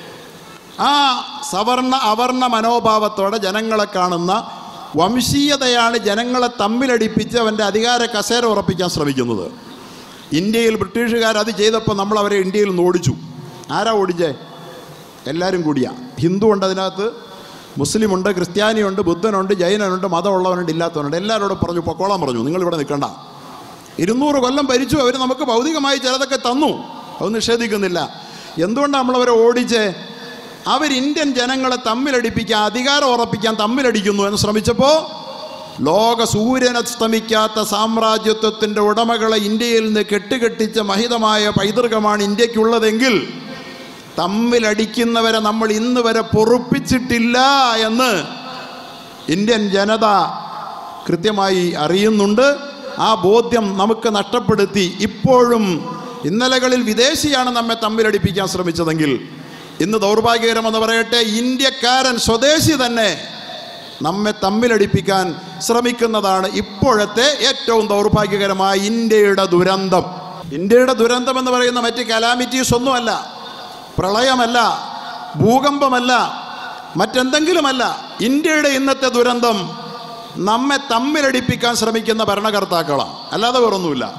ആ സവർണ അവർണ മനോഭാവത്തോടെ ജനങ്ങളെ കാണുന്ന വംശീയതയാണ് ജനങ്ങളെ തമ്മിലടിപ്പിച്ച് അവൻ്റെ അധികാര കസേര ഉറപ്പിക്കാൻ ശ്രമിക്കുന്നത് ഇന്ത്യയിൽ ബ്രിട്ടീഷുകാർ അത് ചെയ്തപ്പോൾ നമ്മൾ അവരെ ഇന്ത്യയിൽ നിന്ന് ഓടിച്ചു ആരാ ഓടിച്ചേ എല്ലാവരും കൂടിയാ ഹിന്ദു ഉണ്ട് അതിനകത്ത് മുസ്ലിമുണ്ട് ക്രിസ്ത്യാനിയുണ്ട് ബുദ്ധനുണ്ട് ജൈനനുണ്ട് മതമുള്ളവനുണ്ട് ഇല്ലാത്തവനുണ്ട് എല്ലാവരോടും പറഞ്ഞു പൊക്കോളാൻ പറഞ്ഞു നിങ്ങൾ ഇവിടെ നിൽക്കണ്ട ഇരുന്നൂറ് കൊല്ലം ഭരിച്ചു അവർ നമുക്ക് ഭൗതികമായി ചിലതൊക്കെ തന്നു അത് നിഷേധിക്കുന്നില്ല എന്തുകൊണ്ടാണ് നമ്മളവരെ ഓടിച്ചേ അവർ ഇന്ത്യൻ ജനങ്ങളെ തമ്മിലടിപ്പിക്കാൻ അധികാരം ഉറപ്പിക്കാൻ തമ്മിലടിക്കുന്നു എന്ന് ശ്രമിച്ചപ്പോൾ ലോക സൂര്യനസ്തമിക്കാത്ത സാമ്രാജ്യത്വത്തിൻ്റെ ഉടമകളെ ഇന്ത്യയിൽ നിന്ന് കെട്ടുകെട്ടിച്ച മഹിതമായ പൈതൃകമാണ് ഇന്ത്യക്കുള്ളതെങ്കിൽ തമ്മിലടിക്കുന്നവരെ നമ്മൾ ഇന്ന് വരെ പൊറുപ്പിച്ചിട്ടില്ല എന്ന് ഇന്ത്യൻ ജനത കൃത്യമായി അറിയുന്നുണ്ട് ആ ബോധ്യം നമുക്ക് നഷ്ടപ്പെടുത്തി ഇപ്പോഴും ഇന്നലകളിൽ വിദേശിയാണ് നമ്മെ തമ്മിലടിപ്പിക്കാൻ ശ്രമിച്ചതെങ്കിൽ ഇന്ന് ദൗർഭാഗ്യകരമെന്ന് പറയട്ടെ ഇന്ത്യക്കാരൻ സ്വദേശി തന്നെ നമ്മെ തമ്മിലടിപ്പിക്കാൻ ശ്രമിക്കുന്നതാണ് ഇപ്പോഴത്തെ ഏറ്റവും ദൗർഭാഗ്യകരമായ ഇന്ത്യയുടെ ദുരന്തം ഇന്ത്യയുടെ ദുരന്തം എന്ന് പറയുന്ന മറ്റ് കലാമിറ്റീസ് ഒന്നുമല്ല പ്രളയമല്ല ഭൂകമ്പമല്ല മറ്റെന്തെങ്കിലുമല്ല ഇന്ത്യയുടെ ഇന്നത്തെ ദുരന്തം നമ്മെ തമ്മിലടിപ്പിക്കാൻ ശ്രമിക്കുന്ന ഭരണകർത്താക്കളാണ് അല്ലാതെ വേറൊന്നുമില്ല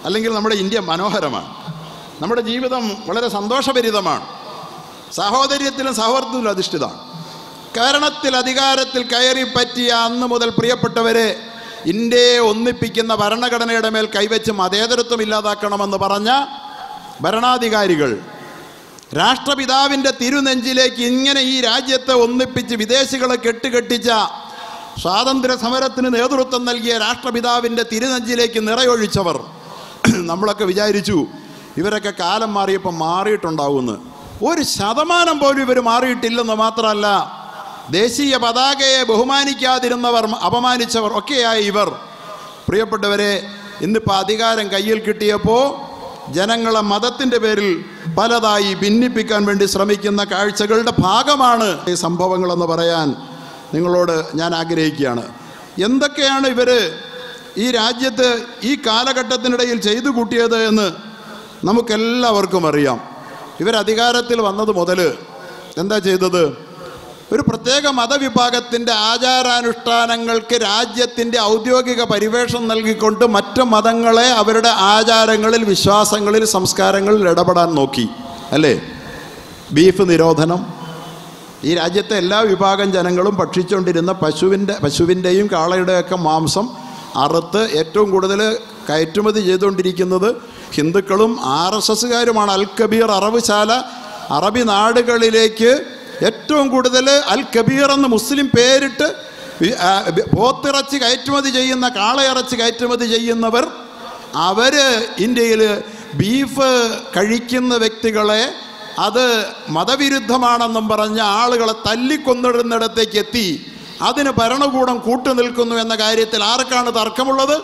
അല്ലെങ്കിൽ നമ്മുടെ ഇന്ത്യ മനോഹരമാണ് നമ്മുടെ ജീവിതം വളരെ സന്തോഷഭരിതമാണ് സഹോദര്യത്തിലും സൗഹൃദത്തിലും അധിഷ്ഠിതമാണ് കാരണത്തിൽ അധികാരത്തിൽ കയറി പറ്റിയ അന്ന് മുതൽ പ്രിയപ്പെട്ടവരെ ഇന്ത്യയെ ഒന്നിപ്പിക്കുന്ന ഭരണഘടനയുടെ മേൽ കൈവച്ച് മതേതരത്വം ഇല്ലാതാക്കണമെന്ന് പറഞ്ഞ ഭരണാധികാരികൾ രാഷ്ട്രപിതാവിൻ്റെ തിരുനെഞ്ചിലേക്ക് ഇങ്ങനെ ഈ രാജ്യത്തെ ഒന്നിപ്പിച്ച് വിദേശികളെ കെട്ടുകെട്ടിച്ച സ്വാതന്ത്ര്യ സമരത്തിന് നേതൃത്വം നൽകിയ രാഷ്ട്രപിതാവിൻ്റെ തിരുനെഞ്ചിലേക്ക് നിറയൊഴിച്ചവർ നമ്മളൊക്കെ വിചാരിച്ചു ഇവരൊക്കെ കാലം മാറിയപ്പോൾ മാറിയിട്ടുണ്ടാവുമെന്ന് ഒരു ശതമാനം പോലും ഇവർ മാറിയിട്ടില്ലെന്ന് മാത്രമല്ല ദേശീയ പതാകയെ ബഹുമാനിക്കാതിരുന്നവർ അപമാനിച്ചവർ ഒക്കെയായി ഇവർ പ്രിയപ്പെട്ടവരെ ഇന്നിപ്പോൾ അധികാരം കയ്യിൽ കിട്ടിയപ്പോൾ ജനങ്ങളെ മതത്തിൻ്റെ പേരിൽ പലതായി ഭിന്നിപ്പിക്കാൻ വേണ്ടി ശ്രമിക്കുന്ന കാഴ്ചകളുടെ ഭാഗമാണ് ഈ സംഭവങ്ങളെന്ന് പറയാൻ നിങ്ങളോട് ഞാൻ ആഗ്രഹിക്കുകയാണ് എന്തൊക്കെയാണ് ഇവർ ഈ രാജ്യത്ത് ഈ കാലഘട്ടത്തിനിടയിൽ ചെയ്തു കൂട്ടിയത് എന്ന് നമുക്കെല്ലാവർക്കും അറിയാം ഇവർ അധികാരത്തിൽ വന്നത് മുതൽ എന്താ ചെയ്തത് ഒരു പ്രത്യേക മതവിഭാഗത്തിൻ്റെ ആചാരാനുഷ്ഠാനങ്ങൾക്ക് രാജ്യത്തിൻ്റെ ഔദ്യോഗിക പരിവേഷം നൽകിക്കൊണ്ട് മറ്റ് മതങ്ങളെ അവരുടെ ആചാരങ്ങളിൽ വിശ്വാസങ്ങളിൽ സംസ്കാരങ്ങളിൽ ഇടപെടാൻ നോക്കി അല്ലേ ബീഫ് നിരോധനം ഈ രാജ്യത്തെ എല്ലാ വിഭാഗം ജനങ്ങളും ഭക്ഷിച്ചുകൊണ്ടിരുന്ന പശുവിൻ്റെ പശുവിൻ്റെയും കാളയുടെയൊക്കെ മാംസം അറുത്ത് ഏറ്റവും കൂടുതൽ കയറ്റുമതി ചെയ്തുകൊണ്ടിരിക്കുന്നത് ഹിന്ദുക്കളും ആർ എസ് എസ്സുകാരുമാണ് അൽ കബീർ അറവുശാല അറബി നാടുകളിലേക്ക് ഏറ്റവും കൂടുതൽ അൽ കബീർ എന്ന് മുസ്ലിം പേരിട്ട് വി- ആ, ബി- പോത്തിറച്ചി കയറ്റുമതി ചെയ്യുന്ന കാളയിറച്ചി കയറ്റുമതി ചെയ്യുന്നവർ അവർ ഇന്ത്യയിൽ ബീഫ് കഴിക്കുന്ന വ്യക്തികളെ അത് മതവിരുദ്ധമാണെന്നും പറഞ്ഞ ആളുകളെ തല്ലിക്കൊന്നിടുന്നിടത്തേക്ക് എത്തി അതിന് ഭരണകൂടം കൂട്ടുനിൽക്കുന്നു എന്ന കാര്യത്തിൽ ആർക്കാണ് തർക്കമുള്ളത്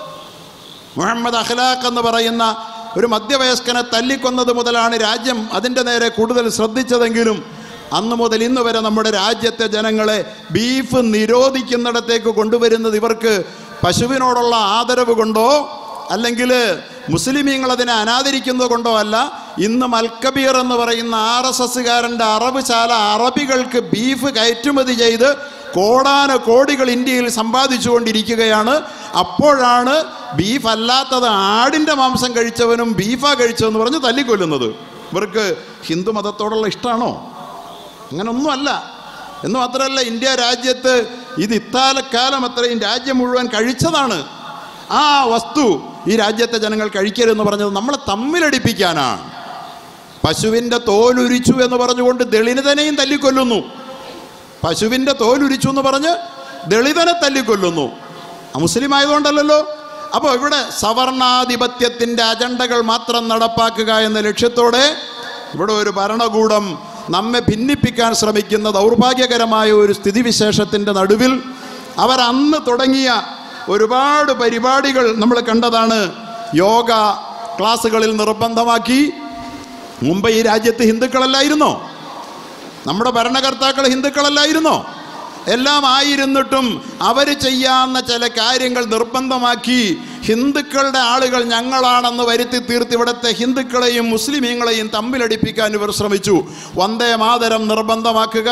മുഹമ്മദ് അഖ്ലാഖ് എന്ന് പറയുന്ന ഒരു മധ്യവയസ്കനെ തല്ലിക്കൊന്നത് മുതലാണ് രാജ്യം അതിൻ്റെ നേരെ കൂടുതൽ ശ്രദ്ധിച്ചതെങ്കിലും അന്ന് മുതൽ ഇന്ന് വരെ നമ്മുടെ രാജ്യത്തെ ജനങ്ങളെ ബീഫ് നിരോധിക്കുന്നിടത്തേക്ക് കൊണ്ടുവരുന്നത് ഇവർക്ക് പശുവിനോടുള്ള ആദരവ് കൊണ്ടോ അല്ലെങ്കിൽ മുസ്ലിമീങ്ങൾ അതിനെ അനാദരിക്കുന്നത് കൊണ്ടോ അല്ല ഇന്ന് മൽക്കബീർ എന്ന് പറയുന്ന ആർ എസ് എസ്സുകാരൻ്റെ അറബ് അറബികൾക്ക് ബീഫ് കയറ്റുമതി ചെയ്ത് കോടാന കോടികൾ ഇന്ത്യയിൽ സമ്പാദിച്ചുകൊണ്ടിരിക്കുകയാണ് അപ്പോഴാണ് ബീഫ് അല്ലാത്തത് ആടിൻ്റെ മാംസം കഴിച്ചവനും ബീഫാ കഴിച്ചതെന്ന് പറഞ്ഞ് തല്ലിക്കൊല്ലുന്നത് ഇവർക്ക് ഹിന്ദു മതത്തോടുള്ള ഇഷ്ടമാണോ അങ്ങനൊന്നുമല്ല എന്ന് മാത്രമല്ല ഇന്ത്യ രാജ്യത്ത് ഇത് ഇത്താലക്കാലം അത്രയും രാജ്യം മുഴുവൻ കഴിച്ചതാണ് ആ വസ്തു ഈ രാജ്യത്തെ ജനങ്ങൾ കഴിക്കരുതെന്ന് പറഞ്ഞത് നമ്മളെ തമ്മിലടിപ്പിക്കാനാണ് പശുവിൻ്റെ തോലുരിച്ചു എന്ന് പറഞ്ഞുകൊണ്ട് ദളിതനെയും തല്ലിക്കൊല്ലുന്നു പശുവിൻ്റെ തോലുരിച്ചു എന്ന് പറഞ്ഞ് ദളിതനെ തല്ലിക്കൊല്ലുന്നു ആ മുസ്ലിം ആയതുകൊണ്ടല്ലല്ലോ അപ്പോൾ ഇവിടെ സവർണാധിപത്യത്തിൻ്റെ അജണ്ടകൾ മാത്രം നടപ്പാക്കുക എന്ന ലക്ഷ്യത്തോടെ ഇവിടെ ഒരു ഭരണകൂടം നമ്മെ ഭിന്നിപ്പിക്കാൻ ശ്രമിക്കുന്ന ദൗർഭാഗ്യകരമായ ഒരു സ്ഥിതിവിശേഷത്തിൻ്റെ നടുവിൽ അവർ അന്ന് തുടങ്ങിയ ഒരുപാട് പരിപാടികൾ നമ്മൾ കണ്ടതാണ് യോഗ ക്ലാസ്സുകളിൽ നിർബന്ധമാക്കി മുമ്പ് ഈ രാജ്യത്ത് ഹിന്ദുക്കളല്ലായിരുന്നോ നമ്മുടെ ഭരണകർത്താക്കൾ ഹിന്ദുക്കളല്ലായിരുന്നോ എല്ലാം ആയിരുന്നിട്ടും അവർ ചെയ്യാവുന്ന ചില കാര്യങ്ങൾ നിർബന്ധമാക്കി ഹിന്ദുക്കളുടെ ആളുകൾ ഞങ്ങളാണെന്ന് വരുത്തി തീർത്ത് ഇവിടുത്തെ ഹിന്ദുക്കളെയും മുസ്ലിമീങ്ങളെയും തമ്മിലടിപ്പിക്കാൻ ഇവർ ശ്രമിച്ചു വന്ദേ മാതരം നിർബന്ധമാക്കുക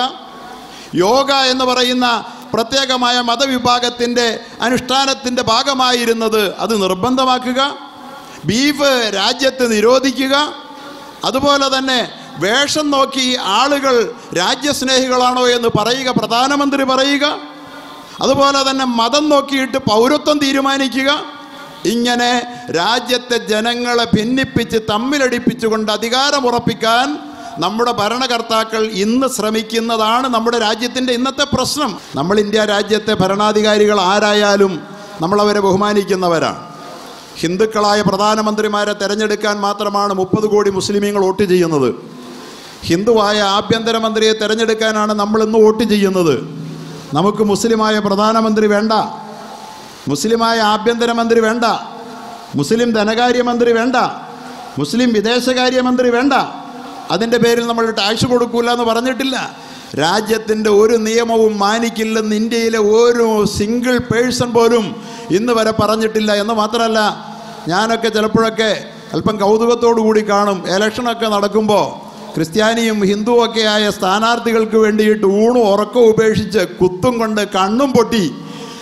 യോഗ എന്ന് പറയുന്ന പ്രത്യേകമായ മതവിഭാഗത്തിൻ്റെ അനുഷ്ഠാനത്തിൻ്റെ ഭാഗമായിരുന്നത് അത് നിർബന്ധമാക്കുക ബീഫ് രാജ്യത്ത് നിരോധിക്കുക അതുപോലെ തന്നെ വേഷം നോക്കി ആളുകൾ രാജ്യസ്നേഹികളാണോ എന്ന് പറയുക പ്രധാനമന്ത്രി പറയുക അതുപോലെ തന്നെ മതം നോക്കിയിട്ട് പൗരത്വം തീരുമാനിക്കുക ഇങ്ങനെ രാജ്യത്തെ ജനങ്ങളെ ഭിന്നിപ്പിച്ച് തമ്മിലടിപ്പിച്ചുകൊണ്ട് അധികാരമുറപ്പിക്കാൻ നമ്മുടെ ഭരണകർത്താക്കൾ ഇന്ന് ശ്രമിക്കുന്നതാണ് നമ്മുടെ രാജ്യത്തിൻ്റെ ഇന്നത്തെ പ്രശ്നം നമ്മൾ ഇന്ത്യ രാജ്യത്തെ ഭരണാധികാരികൾ ആരായാലും നമ്മളവരെ ബഹുമാനിക്കുന്നവരാണ് ഹിന്ദുക്കളായ പ്രധാനമന്ത്രിമാരെ തിരഞ്ഞെടുക്കാൻ മാത്രമാണ് മുപ്പത് കോടി മുസ്ലിമീങ്ങൾ വോട്ട് ചെയ്യുന്നത് ഹിന്ദുവായ ആഭ്യന്തരമന്ത്രിയെ തിരഞ്ഞെടുക്കാനാണ് നമ്മൾ ഇന്ന് വോട്ട് ചെയ്യുന്നത് നമുക്ക് മുസ്ലിമായ പ്രധാനമന്ത്രി വേണ്ട മുസ്ലിമായ ആഭ്യന്തരമന്ത്രി വേണ്ട മുസ്ലിം ധനകാര്യമന്ത്രി വേണ്ട മുസ്ലിം വിദേശകാര്യമന്ത്രി വേണ്ട അതിൻ്റെ പേരിൽ നമ്മൾ ടാക്സ് കൊടുക്കൂല എന്ന് പറഞ്ഞിട്ടില്ല രാജ്യത്തിൻ്റെ ഒരു നിയമവും മാനിക്കില്ലെന്ന് ഇന്ത്യയിലെ ഒരു സിംഗിൾ പേഴ്സൺ പോലും ഇന്ന് വരെ പറഞ്ഞിട്ടില്ല എന്ന് മാത്രമല്ല ഞാനൊക്കെ ചിലപ്പോഴൊക്കെ അല്പം കൗതുകത്തോടു കൂടി കാണും ഇലക്ഷനൊക്കെ നടക്കുമ്പോൾ ക്രിസ്ത്യാനിയും ഹിന്ദുവും ഒക്കെ ആയ സ്ഥാനാർത്ഥികൾക്ക് വേണ്ടിയിട്ട് ഊണും ഉറക്കവും ഉപേക്ഷിച്ച് കുത്തും കൊണ്ട് കണ്ണും പൊട്ടി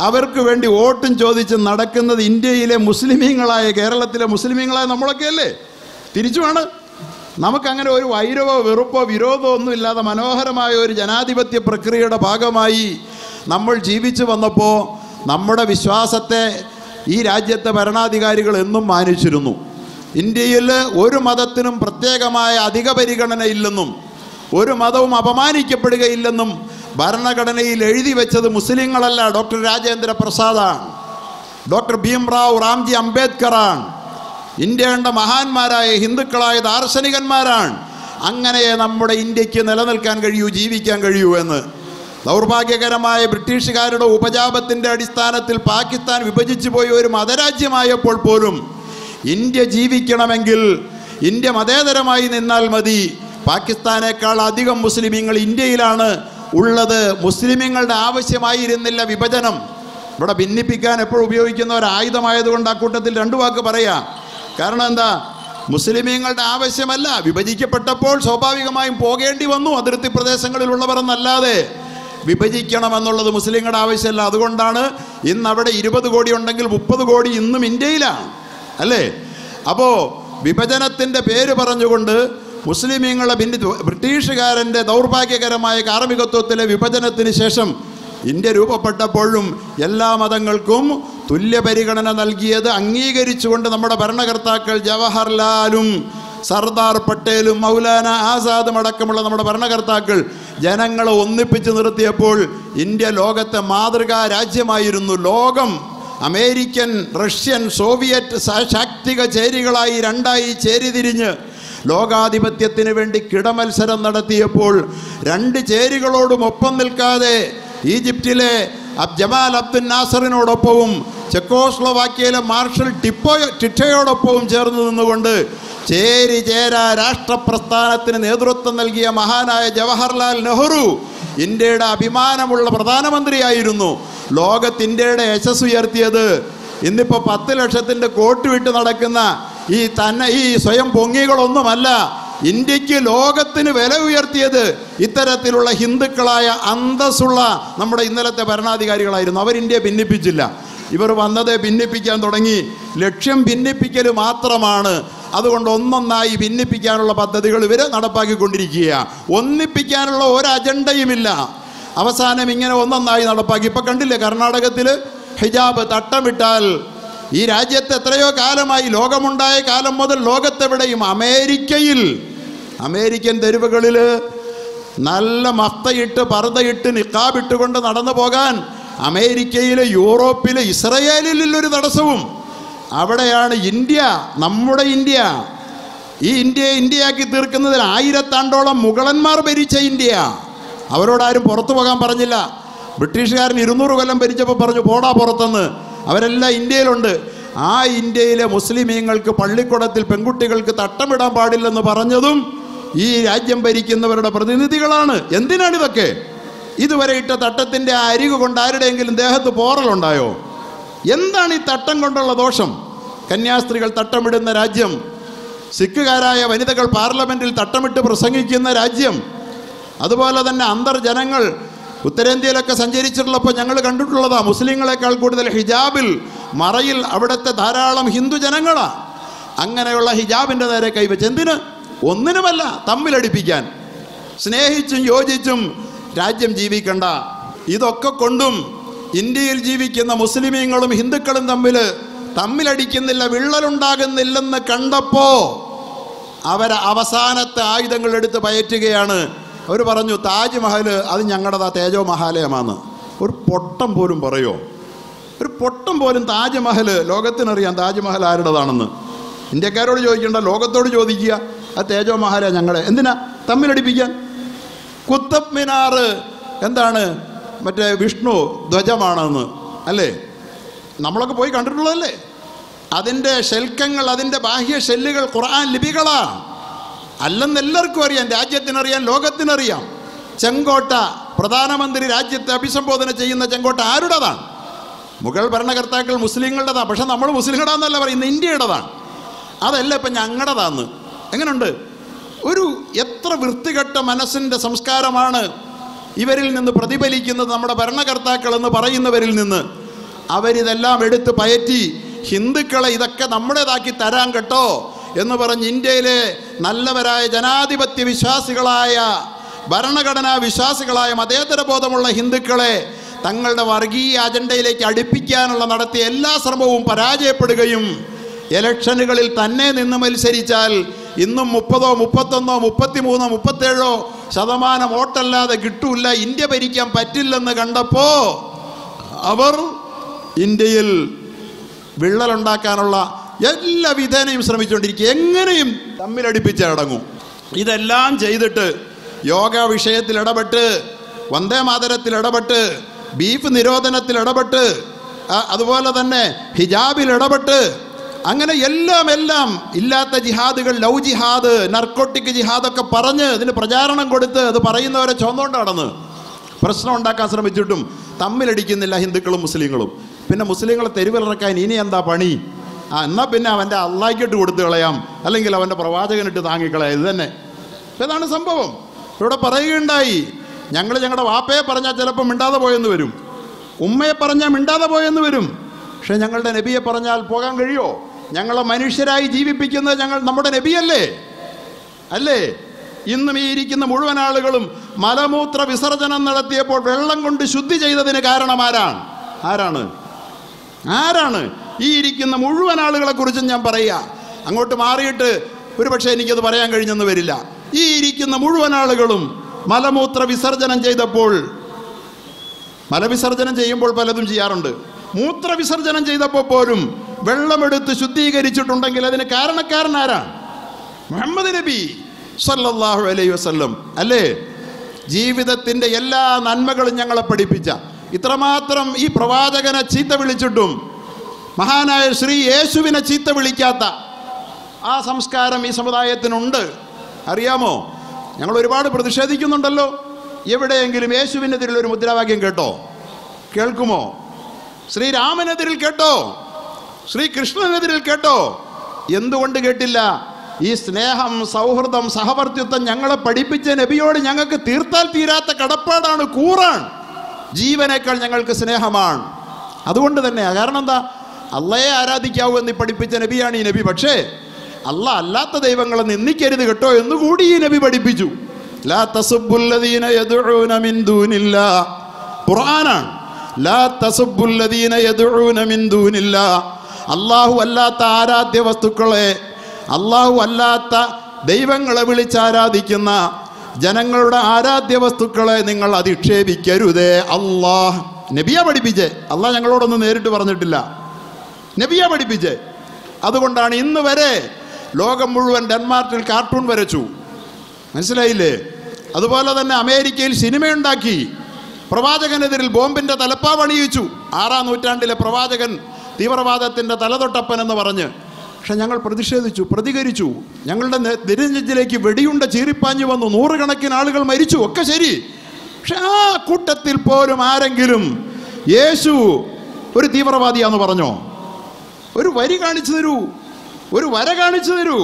അവർക്ക് വേണ്ടി വോട്ടും ചോദിച്ച് നടക്കുന്നത് ഇന്ത്യയിലെ മുസ്ലിമീങ്ങളായ കേരളത്തിലെ മുസ്ലിമീങ്ങളായ നമ്മളൊക്കെയല്ലേ തിരിച്ചുമാണ് നമുക്കങ്ങനെ ഒരു വൈരവോ വെറുപ്പോ വിരോധമോ ഒന്നുമില്ലാതെ മനോഹരമായ ഒരു ജനാധിപത്യ പ്രക്രിയയുടെ ഭാഗമായി നമ്മൾ ജീവിച്ചു വന്നപ്പോൾ നമ്മുടെ വിശ്വാസത്തെ ഈ രാജ്യത്തെ ഭരണാധികാരികൾ എന്നും മാനിച്ചിരുന്നു ഇന്ത്യയിൽ ഒരു മതത്തിനും പ്രത്യേകമായ അധിക പരിഗണന ഇല്ലെന്നും ഒരു മതവും അപമാനിക്കപ്പെടുകയില്ലെന്നും ഭരണഘടനയിൽ എഴുതി വെച്ചത് മുസ്ലിങ്ങളല്ല ഡോക്ടർ രാജേന്ദ്ര പ്രസാദാണ് ഡോക്ടർ ഭീംറാവ് റാംജി അംബേദ്കറാണ് ഇന്ത്യ കണ്ട മഹാന്മാരായ ഹിന്ദുക്കളായ ദാർശനികന്മാരാണ് അങ്ങനെ നമ്മുടെ ഇന്ത്യക്ക് നിലനിൽക്കാൻ കഴിയൂ ജീവിക്കാൻ കഴിയൂ എന്ന് ദൗർഭാഗ്യകരമായ ബ്രിട്ടീഷുകാരുടെ ഉപജാപത്തിൻ്റെ അടിസ്ഥാനത്തിൽ പാകിസ്ഥാൻ വിഭജിച്ചു പോയ ഒരു മതരാജ്യമായപ്പോൾ പോലും ഇന്ത്യ ജീവിക്കണമെങ്കിൽ ഇന്ത്യ മതേതരമായി നിന്നാൽ മതി പാകിസ്ഥാനേക്കാൾ അധികം മുസ്ലിമീങ്ങൾ ഇന്ത്യയിലാണ് ഉള്ളത് മുസ്ലിമീങ്ങളുടെ ആവശ്യമായിരുന്നില്ല വിഭജനം ഇവിടെ ഭിന്നിപ്പിക്കാൻ എപ്പോഴും ഉപയോഗിക്കുന്ന ഒരു ആയുധമായതുകൊണ്ട് ആ കൂട്ടത്തിൽ രണ്ടു വാക്ക് പറയാം കാരണം എന്താ മുസ്ലിമീങ്ങളുടെ ആവശ്യമല്ല വിഭജിക്കപ്പെട്ടപ്പോൾ സ്വാഭാവികമായും പോകേണ്ടി വന്നു അതിർത്തി പ്രദേശങ്ങളിലുള്ളവർ എന്നല്ലാതെ വിഭജിക്കണമെന്നുള്ളത് മുസ്ലിങ്ങളുടെ ആവശ്യമല്ല അതുകൊണ്ടാണ് ഇന്ന് അവിടെ ഇരുപത് കോടി ഉണ്ടെങ്കിൽ മുപ്പത് കോടി ഇന്നും ഇന്ത്യയിലാണ് അല്ലേ അപ്പോൾ വിഭജനത്തിൻ്റെ പേര് പറഞ്ഞുകൊണ്ട് മുസ്ലിമീങ്ങളെ ഭിന്നി ബ്രിട്ടീഷുകാരൻ്റെ ദൗർഭാഗ്യകരമായ കാർമ്മികത്വത്തിലെ വിഭജനത്തിന് ശേഷം ഇന്ത്യ രൂപപ്പെട്ടപ്പോഴും എല്ലാ മതങ്ങൾക്കും തുല്യ പരിഗണന നൽകിയത് അംഗീകരിച്ചുകൊണ്ട് നമ്മുടെ ഭരണകർത്താക്കൾ ജവഹർലാലും സർദാർ പട്ടേലും മൗലാന ആസാദും അടക്കമുള്ള നമ്മുടെ ഭരണകർത്താക്കൾ ജനങ്ങളെ ഒന്നിപ്പിച്ച് നിർത്തിയപ്പോൾ ഇന്ത്യ ലോകത്തെ മാതൃകാ രാജ്യമായിരുന്നു ലോകം അമേരിക്കൻ റഷ്യൻ സോവിയറ്റ് സ- ശാക്തിക ചേരികളായി രണ്ടായി ചേരിതിരിഞ്ഞ് ലോകാധിപത്യത്തിന് വേണ്ടി കിടമത്സരം നടത്തിയപ്പോൾ രണ്ട് ചേരികളോടും ഒപ്പം നിൽക്കാതെ ഈജിപ്തിലെ അബ് ജമാൽ അബ്ദുൽ നാസറിനോടൊപ്പവും ചെക്കോസ്ലോവാക്യയിലെ മാർഷൽ ടിപ്പോ ടിറ്റയോടൊപ്പവും ചേർന്ന് നിന്നുകൊണ്ട് ചേരി ചേര രാഷ്ട്രപ്രസ്ഥാനത്തിന് നേതൃത്വം നൽകിയ മഹാനായ ജവഹർലാൽ നെഹ്റു ഇന്ത്യയുടെ അഭിമാനമുള്ള പ്രധാനമന്ത്രിയായിരുന്നു ലോകത്ത് ഇന്ത്യയുടെ യശസ് ഉയർത്തിയത് ഇന്നിപ്പോൾ പത്ത് ലക്ഷത്തിൻ്റെ കോട്ട് വിട്ട് നടക്കുന്ന ഈ തന്നെ ഈ സ്വയം പൊങ്ങികളൊന്നുമല്ല ഇന്ത്യക്ക് ലോകത്തിന് വില ഉയർത്തിയത് ഇത്തരത്തിലുള്ള ഹിന്ദുക്കളായ അന്തസ്സുള്ള നമ്മുടെ ഇന്നലത്തെ ഭരണാധികാരികളായിരുന്നു അവർ ഇന്ത്യയെ ഭിന്നിപ്പിച്ചില്ല ഇവർ വന്നത് ഭിന്നിപ്പിക്കാൻ തുടങ്ങി ലക്ഷ്യം ഭിന്നിപ്പിക്കൽ മാത്രമാണ് അതുകൊണ്ട് ഒന്നൊന്നായി ഭിന്നിപ്പിക്കാനുള്ള പദ്ധതികൾ ഇവർ നടപ്പാക്കിക്കൊണ്ടിരിക്കുക ഒന്നിപ്പിക്കാനുള്ള ഒരു അജണ്ടയുമില്ല അവസാനം ഇങ്ങനെ ഒന്നൊന്നായി നടപ്പാക്കി ഇപ്പം കണ്ടില്ലേ കർണാടകത്തിൽ ഹിജാബ് തട്ടമിട്ടാൽ ഈ രാജ്യത്ത് എത്രയോ കാലമായി ലോകമുണ്ടായ കാലം മുതൽ ലോകത്തെവിടെയും അമേരിക്കയിൽ അമേരിക്കൻ തെരുവുകളിൽ നല്ല മഫ്തയിട്ട് പർദ്ദയിട്ട് നിക്കാബിട്ടുകൊണ്ട് നടന്നു പോകാൻ അമേരിക്കയിലെ യൂറോപ്പിലെ ഇസ്രയേലിൽ ഒരു തടസ്സവും അവിടെയാണ് ഇന്ത്യ നമ്മുടെ ഇന്ത്യ ഈ ഇന്ത്യയെ ഇന്ത്യയാക്കി തീർക്കുന്നതിൽ ആയിരത്താണ്ടോളം മുഗളന്മാർ ഭരിച്ച ഇന്ത്യ അവരോടാരും പുറത്തു പോകാൻ പറഞ്ഞില്ല ബ്രിട്ടീഷുകാരൻ ഇരുന്നൂറ് കൊല്ലം ഭരിച്ചപ്പോൾ പറഞ്ഞു പോടാ പുറത്തെന്ന് അവരെല്ലാം ഇന്ത്യയിലുണ്ട് ആ ഇന്ത്യയിലെ മുസ്ലിമീങ്ങൾക്ക് പള്ളിക്കുടത്തിൽ പെൺകുട്ടികൾക്ക് തട്ടമിടാൻ പാടില്ലെന്ന് പറഞ്ഞതും ഈ രാജ്യം ഭരിക്കുന്നവരുടെ പ്രതിനിധികളാണ് എന്തിനാണിതൊക്കെ ഇതുവരെ ഇട്ട തട്ടത്തിൻ്റെ ആ അരികു കൊണ്ട് ആരുടെയെങ്കിലും ദേഹത്ത് പോറലുണ്ടായോ എന്താണ് ഈ തട്ടം കൊണ്ടുള്ള ദോഷം കന്യാസ്ത്രീകൾ തട്ടമിടുന്ന രാജ്യം സിഖുകാരായ വനിതകൾ പാർലമെൻറ്റിൽ തട്ടമിട്ട് പ്രസംഗിക്കുന്ന രാജ്യം അതുപോലെ തന്നെ അന്തർജനങ്ങൾ ഉത്തരേന്ത്യയിലൊക്കെ സഞ്ചരിച്ചിട്ടുള്ളപ്പോൾ ഞങ്ങൾ കണ്ടിട്ടുള്ളതാ മുസ്ലിങ്ങളെക്കാൾ കൂടുതൽ ഹിജാബിൽ മറയിൽ അവിടുത്തെ ധാരാളം ഹിന്ദു ജനങ്ങളാണ് അങ്ങനെയുള്ള ഹിജാബിൻ്റെ നേരെ കൈവച്ച് എന്തിന് ഒന്നിനുമല്ല തമ്മിലടിപ്പിക്കാൻ സ്നേഹിച്ചും യോജിച്ചും രാജ്യം ജീവിക്കണ്ട ഇതൊക്കെ കൊണ്ടും ഇന്ത്യയിൽ ജീവിക്കുന്ന മുസ്ലിമീങ്ങളും ഹിന്ദുക്കളും തമ്മിൽ തമ്മിലടിക്കുന്നില്ല വിള്ളലുണ്ടാകുന്നില്ലെന്ന് കണ്ടപ്പോ അവർ അവസാനത്തെ ആയുധങ്ങൾ എടുത്ത് പയറ്റുകയാണ് അവർ പറഞ്ഞു താജ്മഹൽ അത് ഞങ്ങളുടെതാ തേജോ മഹാലയമാണ് ഒരു പൊട്ടം പോലും പറയോ ഒരു പൊട്ടം പോലും താജ്മഹൽ ലോകത്തിനറിയാം താജ്മഹൽ ആരുടേതാണെന്ന് ഇന്ത്യക്കാരോട് ചോദിക്കേണ്ട ലോകത്തോട് ചോദിക്കുക ആ തേജോ മഹാല ഞങ്ങളെ എന്തിനാ തമ്മിലടിപ്പിക്കാൻ കുത്തബ് മിനാർ എന്താണ് മറ്റേ വിഷ്ണു ധ്വജമാണെന്ന് അല്ലേ നമ്മളൊക്കെ പോയി കണ്ടിട്ടുള്ളതല്ലേ അതിൻ്റെ ശൽക്കങ്ങൾ അതിൻ്റെ ബാഹ്യ ഷെല്ലുകൾ ഖുർആൻ ലിപികളാണ് അല്ലെന്ന് എല്ലാവർക്കും അറിയാം രാജ്യത്തിനറിയാം ലോകത്തിനറിയാം ചെങ്കോട്ട പ്രധാനമന്ത്രി രാജ്യത്തെ അഭിസംബോധന ചെയ്യുന്ന ചെങ്കോട്ട ആരുടേതാണ് മുഗൾ ഭരണകർത്താക്കൾ മുസ്ലിങ്ങളുടേതാണ് പക്ഷെ നമ്മൾ മുസ്ലിങ്ങളുടെന്നല്ല പറയുന്നത് ഇന്ത്യയുടേതാണ് അതല്ല ഇപ്പം ഞങ്ങളുടേതാന്ന് എങ്ങനെയുണ്ട് ഒരു എത്ര വൃത്തികെട്ട മനസ്സിൻ്റെ സംസ്കാരമാണ് ഇവരിൽ നിന്ന് പ്രതിഫലിക്കുന്നത് നമ്മുടെ ഭരണകർത്താക്കൾ എന്ന് പറയുന്നവരിൽ നിന്ന് അവരിതെല്ലാം എടുത്ത് പയറ്റി ഹിന്ദുക്കളെ ഇതൊക്കെ നമ്മുടേതാക്കി തരാൻ കേട്ടോ എന്ന് പറഞ്ഞ് ഇന്ത്യയിലെ നല്ലവരായ ജനാധിപത്യ വിശ്വാസികളായ ഭരണഘടനാ വിശ്വാസികളായ മതേതര ബോധമുള്ള ഹിന്ദുക്കളെ തങ്ങളുടെ വർഗീയ അജണ്ടയിലേക്ക് അടുപ്പിക്കാനുള്ള നടത്തിയ എല്ലാ ശ്രമവും പരാജയപ്പെടുകയും ഇലക്ഷനുകളിൽ തന്നെ നിന്ന് മത്സരിച്ചാൽ ഇന്നും മുപ്പതോ മുപ്പത്തൊന്നോ മുപ്പത്തിമൂന്നോ മുപ്പത്തേഴോ ശതമാനം വോട്ടല്ലാതെ കിട്ടൂല ഇന്ത്യ ഭരിക്കാൻ പറ്റില്ലെന്ന് കണ്ടപ്പോ അവർ ഇന്ത്യയിൽ വിള്ളലുണ്ടാക്കാനുള്ള എല്ലാ വിധേനയും ശ്രമിച്ചുകൊണ്ടിരിക്കുക എങ്ങനെയും തമ്മിലടിപ്പിച്ച് അടങ്ങും ഇതെല്ലാം ചെയ്തിട്ട് യോഗ വിഷയത്തിൽ ഇടപെട്ട് വന്ദേ മാതരത്തിൽ ഇടപെട്ട് ബീഫ് നിരോധനത്തിൽ ഇടപെട്ട് ആ- അതുപോലെ തന്നെ ഹിജാബിൽ ഇടപെട്ട് അങ്ങനെ എല്ലാം എല്ലാം ഇല്ലാത്ത ജിഹാദുകൾ ലവ് ജിഹാദ് നർക്കോട്ടിക് ജിഹാദൊക്കെ പറഞ്ഞ് ഇതിന് പ്രചാരണം കൊടുത്ത് അത് പറയുന്നവരെ ചുവന്നുകൊണ്ട് നടന്ന് പ്രശ്നം ഉണ്ടാക്കാൻ ശ്രമിച്ചിട്ടും തമ്മിലടിക്കുന്നില്ല ഹിന്ദുക്കളും മുസ്ലിങ്ങളും പിന്നെ മുസ്ലിങ്ങളെ തെരുവിലിറക്കാൻ ഇനി എന്താ പണി ആ എന്നാൽ പിന്നെ അവൻ്റെ അള്ളാഹിക്കിട്ട് കൊടുത്തു കളയാം അല്ലെങ്കിൽ അവൻ്റെ പ്രവാചകനിട്ട് താങ്ങിക്കളയാം ഇത് തന്നെ ഇപ്പൊ ഇതാണ് സംഭവം ഇവിടെ പറയുകയുണ്ടായി ഞങ്ങൾ ഞങ്ങളുടെ വാപ്പയെ പറഞ്ഞാൽ ചിലപ്പോൾ മിണ്ടാതെ പോയെന്ന് വരും ഉമ്മയെ പറഞ്ഞാൽ മിണ്ടാതെ പോയെന്ന് വരും പക്ഷെ ഞങ്ങളുടെ നബിയെ പറഞ്ഞാൽ പോകാൻ കഴിയോ ഞങ്ങളെ മനുഷ്യരായി ജീവിപ്പിക്കുന്നത് ഞങ്ങൾ നമ്മുടെ നബിയല്ലേ അല്ലേ ഇന്നും ഈ ഇരിക്കുന്ന മുഴുവൻ ആളുകളും മലമൂത്ര വിസർജനം നടത്തിയപ്പോൾ വെള്ളം കൊണ്ട് ശുദ്ധി ചെയ്തതിന് കാരണം ആരാണ് ആരാണ് ആരാണ് ഈ ഇരിക്കുന്ന മുഴുവൻ ആളുകളെ കുറിച്ചും ഞാൻ പറയുക അങ്ങോട്ട് മാറിയിട്ട് ഒരു പക്ഷേ എനിക്കത് പറയാൻ കഴിഞ്ഞെന്ന് വരില്ല ഈ ഇരിക്കുന്ന മുഴുവൻ ആളുകളും മലമൂത്ര വിസർജനം ചെയ്തപ്പോൾ മലവിസർജനം ചെയ്യുമ്പോൾ പലതും ചെയ്യാറുണ്ട് മൂത്രവിസർജനം ചെയ്തപ്പോൾ പോലും വെള്ളമെടുത്ത് ശുദ്ധീകരിച്ചിട്ടുണ്ടെങ്കിൽ അതിന് കാരണക്കാരൻ ആരാണ് മുഹമ്മദ് നബി സല്ലല്ലാഹു അലൈഹി വസല്ലം അല്ലേ ജീവിതത്തിൻ്റെ എല്ലാ നന്മകളും ഞങ്ങളെ പഠിപ്പിച്ച ഇത്രമാത്രം ഈ പ്രവാചകനെ ചീത്ത വിളിച്ചിട്ടും മഹാനായ ശ്രീ യേശുവിനെ ചീത്ത വിളിക്കാത്ത ആ സംസ്കാരം ഈ സമുദായത്തിനുണ്ട് അറിയാമോ ഞങ്ങൾ ഒരുപാട് പ്രതിഷേധിക്കുന്നുണ്ടല്ലോ എവിടെയെങ്കിലും യേശുവിനെതിരിൽ ഒരു മുദ്രാവാക്യം കേട്ടോ കേൾക്കുമോ ശ്രീരാമനെതിരിൽ കേട്ടോ ശ്രീകൃഷ്ണനെതിരിൽ കേട്ടോ എന്തുകൊണ്ട് കേട്ടില്ല ഈ സ്നേഹം സൗഹൃദം സഹവർത്തിത്വം ഞങ്ങളെ പഠിപ്പിച്ച നബിയോട് ഞങ്ങൾക്ക് തീർത്താൽ തീരാത്ത കടപ്പാടാണ് കൂറാണ് ജീവനേക്കാൾ ഞങ്ങൾക്ക് സ്നേഹമാണ് അതുകൊണ്ട് തന്നെ കാരണം എന്താ അള്ളയെ ആരാധിക്കാവൂ എന്ന് പഠിപ്പിച്ച നബിയാണ് ഈ നബി പക്ഷേ അല്ല അല്ലാത്ത ദൈവങ്ങളെ നിന്ദിക്കരുത് കേട്ടോ എന്ന് കൂടി ഈ നബി പഠിപ്പിച്ചു ലാ തസുബ്ബുല്ലദീന യദ്ഉന മിൻ ദൂനില്ലാ ഖുർആനാണ് ലാ തസുബ്ബുല്ലദീന യദ്ഉന മിൻ ദൂനില്ലാ അല്ലാഹു അല്ലാത്ത ആരാധ്യ വസ്തുക്കളെ അല്ലാഹു അല്ലാത്ത ദൈവങ്ങളെ വിളിച്ചാരാധിക്കുന്ന ജനങ്ങളുടെ ആരാധ്യ വസ്തുക്കളെ നിങ്ങൾ അധിക്ഷേപിക്കരുതേ അള്ളാഹ് നബിയ പഠിപ്പിച്ചേ അള്ളാഹ് ഞങ്ങളോടൊന്നും നേരിട്ട് പറഞ്ഞിട്ടില്ല നബിയ പഠിപ്പിച്ചേ അതുകൊണ്ടാണ് ഇന്ന് വരെ ലോകം മുഴുവൻ ഡെൻമാർക്കിൽ കാർട്ടൂൺ വരച്ചു മനസ്സിലായില്ലേ അതുപോലെ തന്നെ അമേരിക്കയിൽ സിനിമയുണ്ടാക്കി പ്രവാചകനെതിരിൽ ബോംബിന്റെ തലപ്പാവ് അണിയിച്ചു ആറാം നൂറ്റാണ്ടിലെ പ്രവാചകൻ തീവ്രവാദത്തിന്റെ തലതൊട്ടപ്പൻ എന്ന് പറഞ്ഞ് പക്ഷെ ഞങ്ങൾ പ്രതിഷേധിച്ചു പ്രതികരിച്ചു ഞങ്ങളുടെ നെ- നെരുനെഞ്ചിലേക്ക് വെടിയുണ്ട ചീറിപ്പാഞ്ഞു വന്നു നൂറുകണക്കിന് ആളുകൾ മരിച്ചു ഒക്കെ ശരി പക്ഷെ ആ കൂട്ടത്തിൽ പോലും ആരെങ്കിലും യേശു ഒരു തീവ്രവാദിയാന്ന് പറഞ്ഞോ ഒരു വരി കാണിച്ചു തരൂ ഒരു വര കാണിച്ചു തരൂ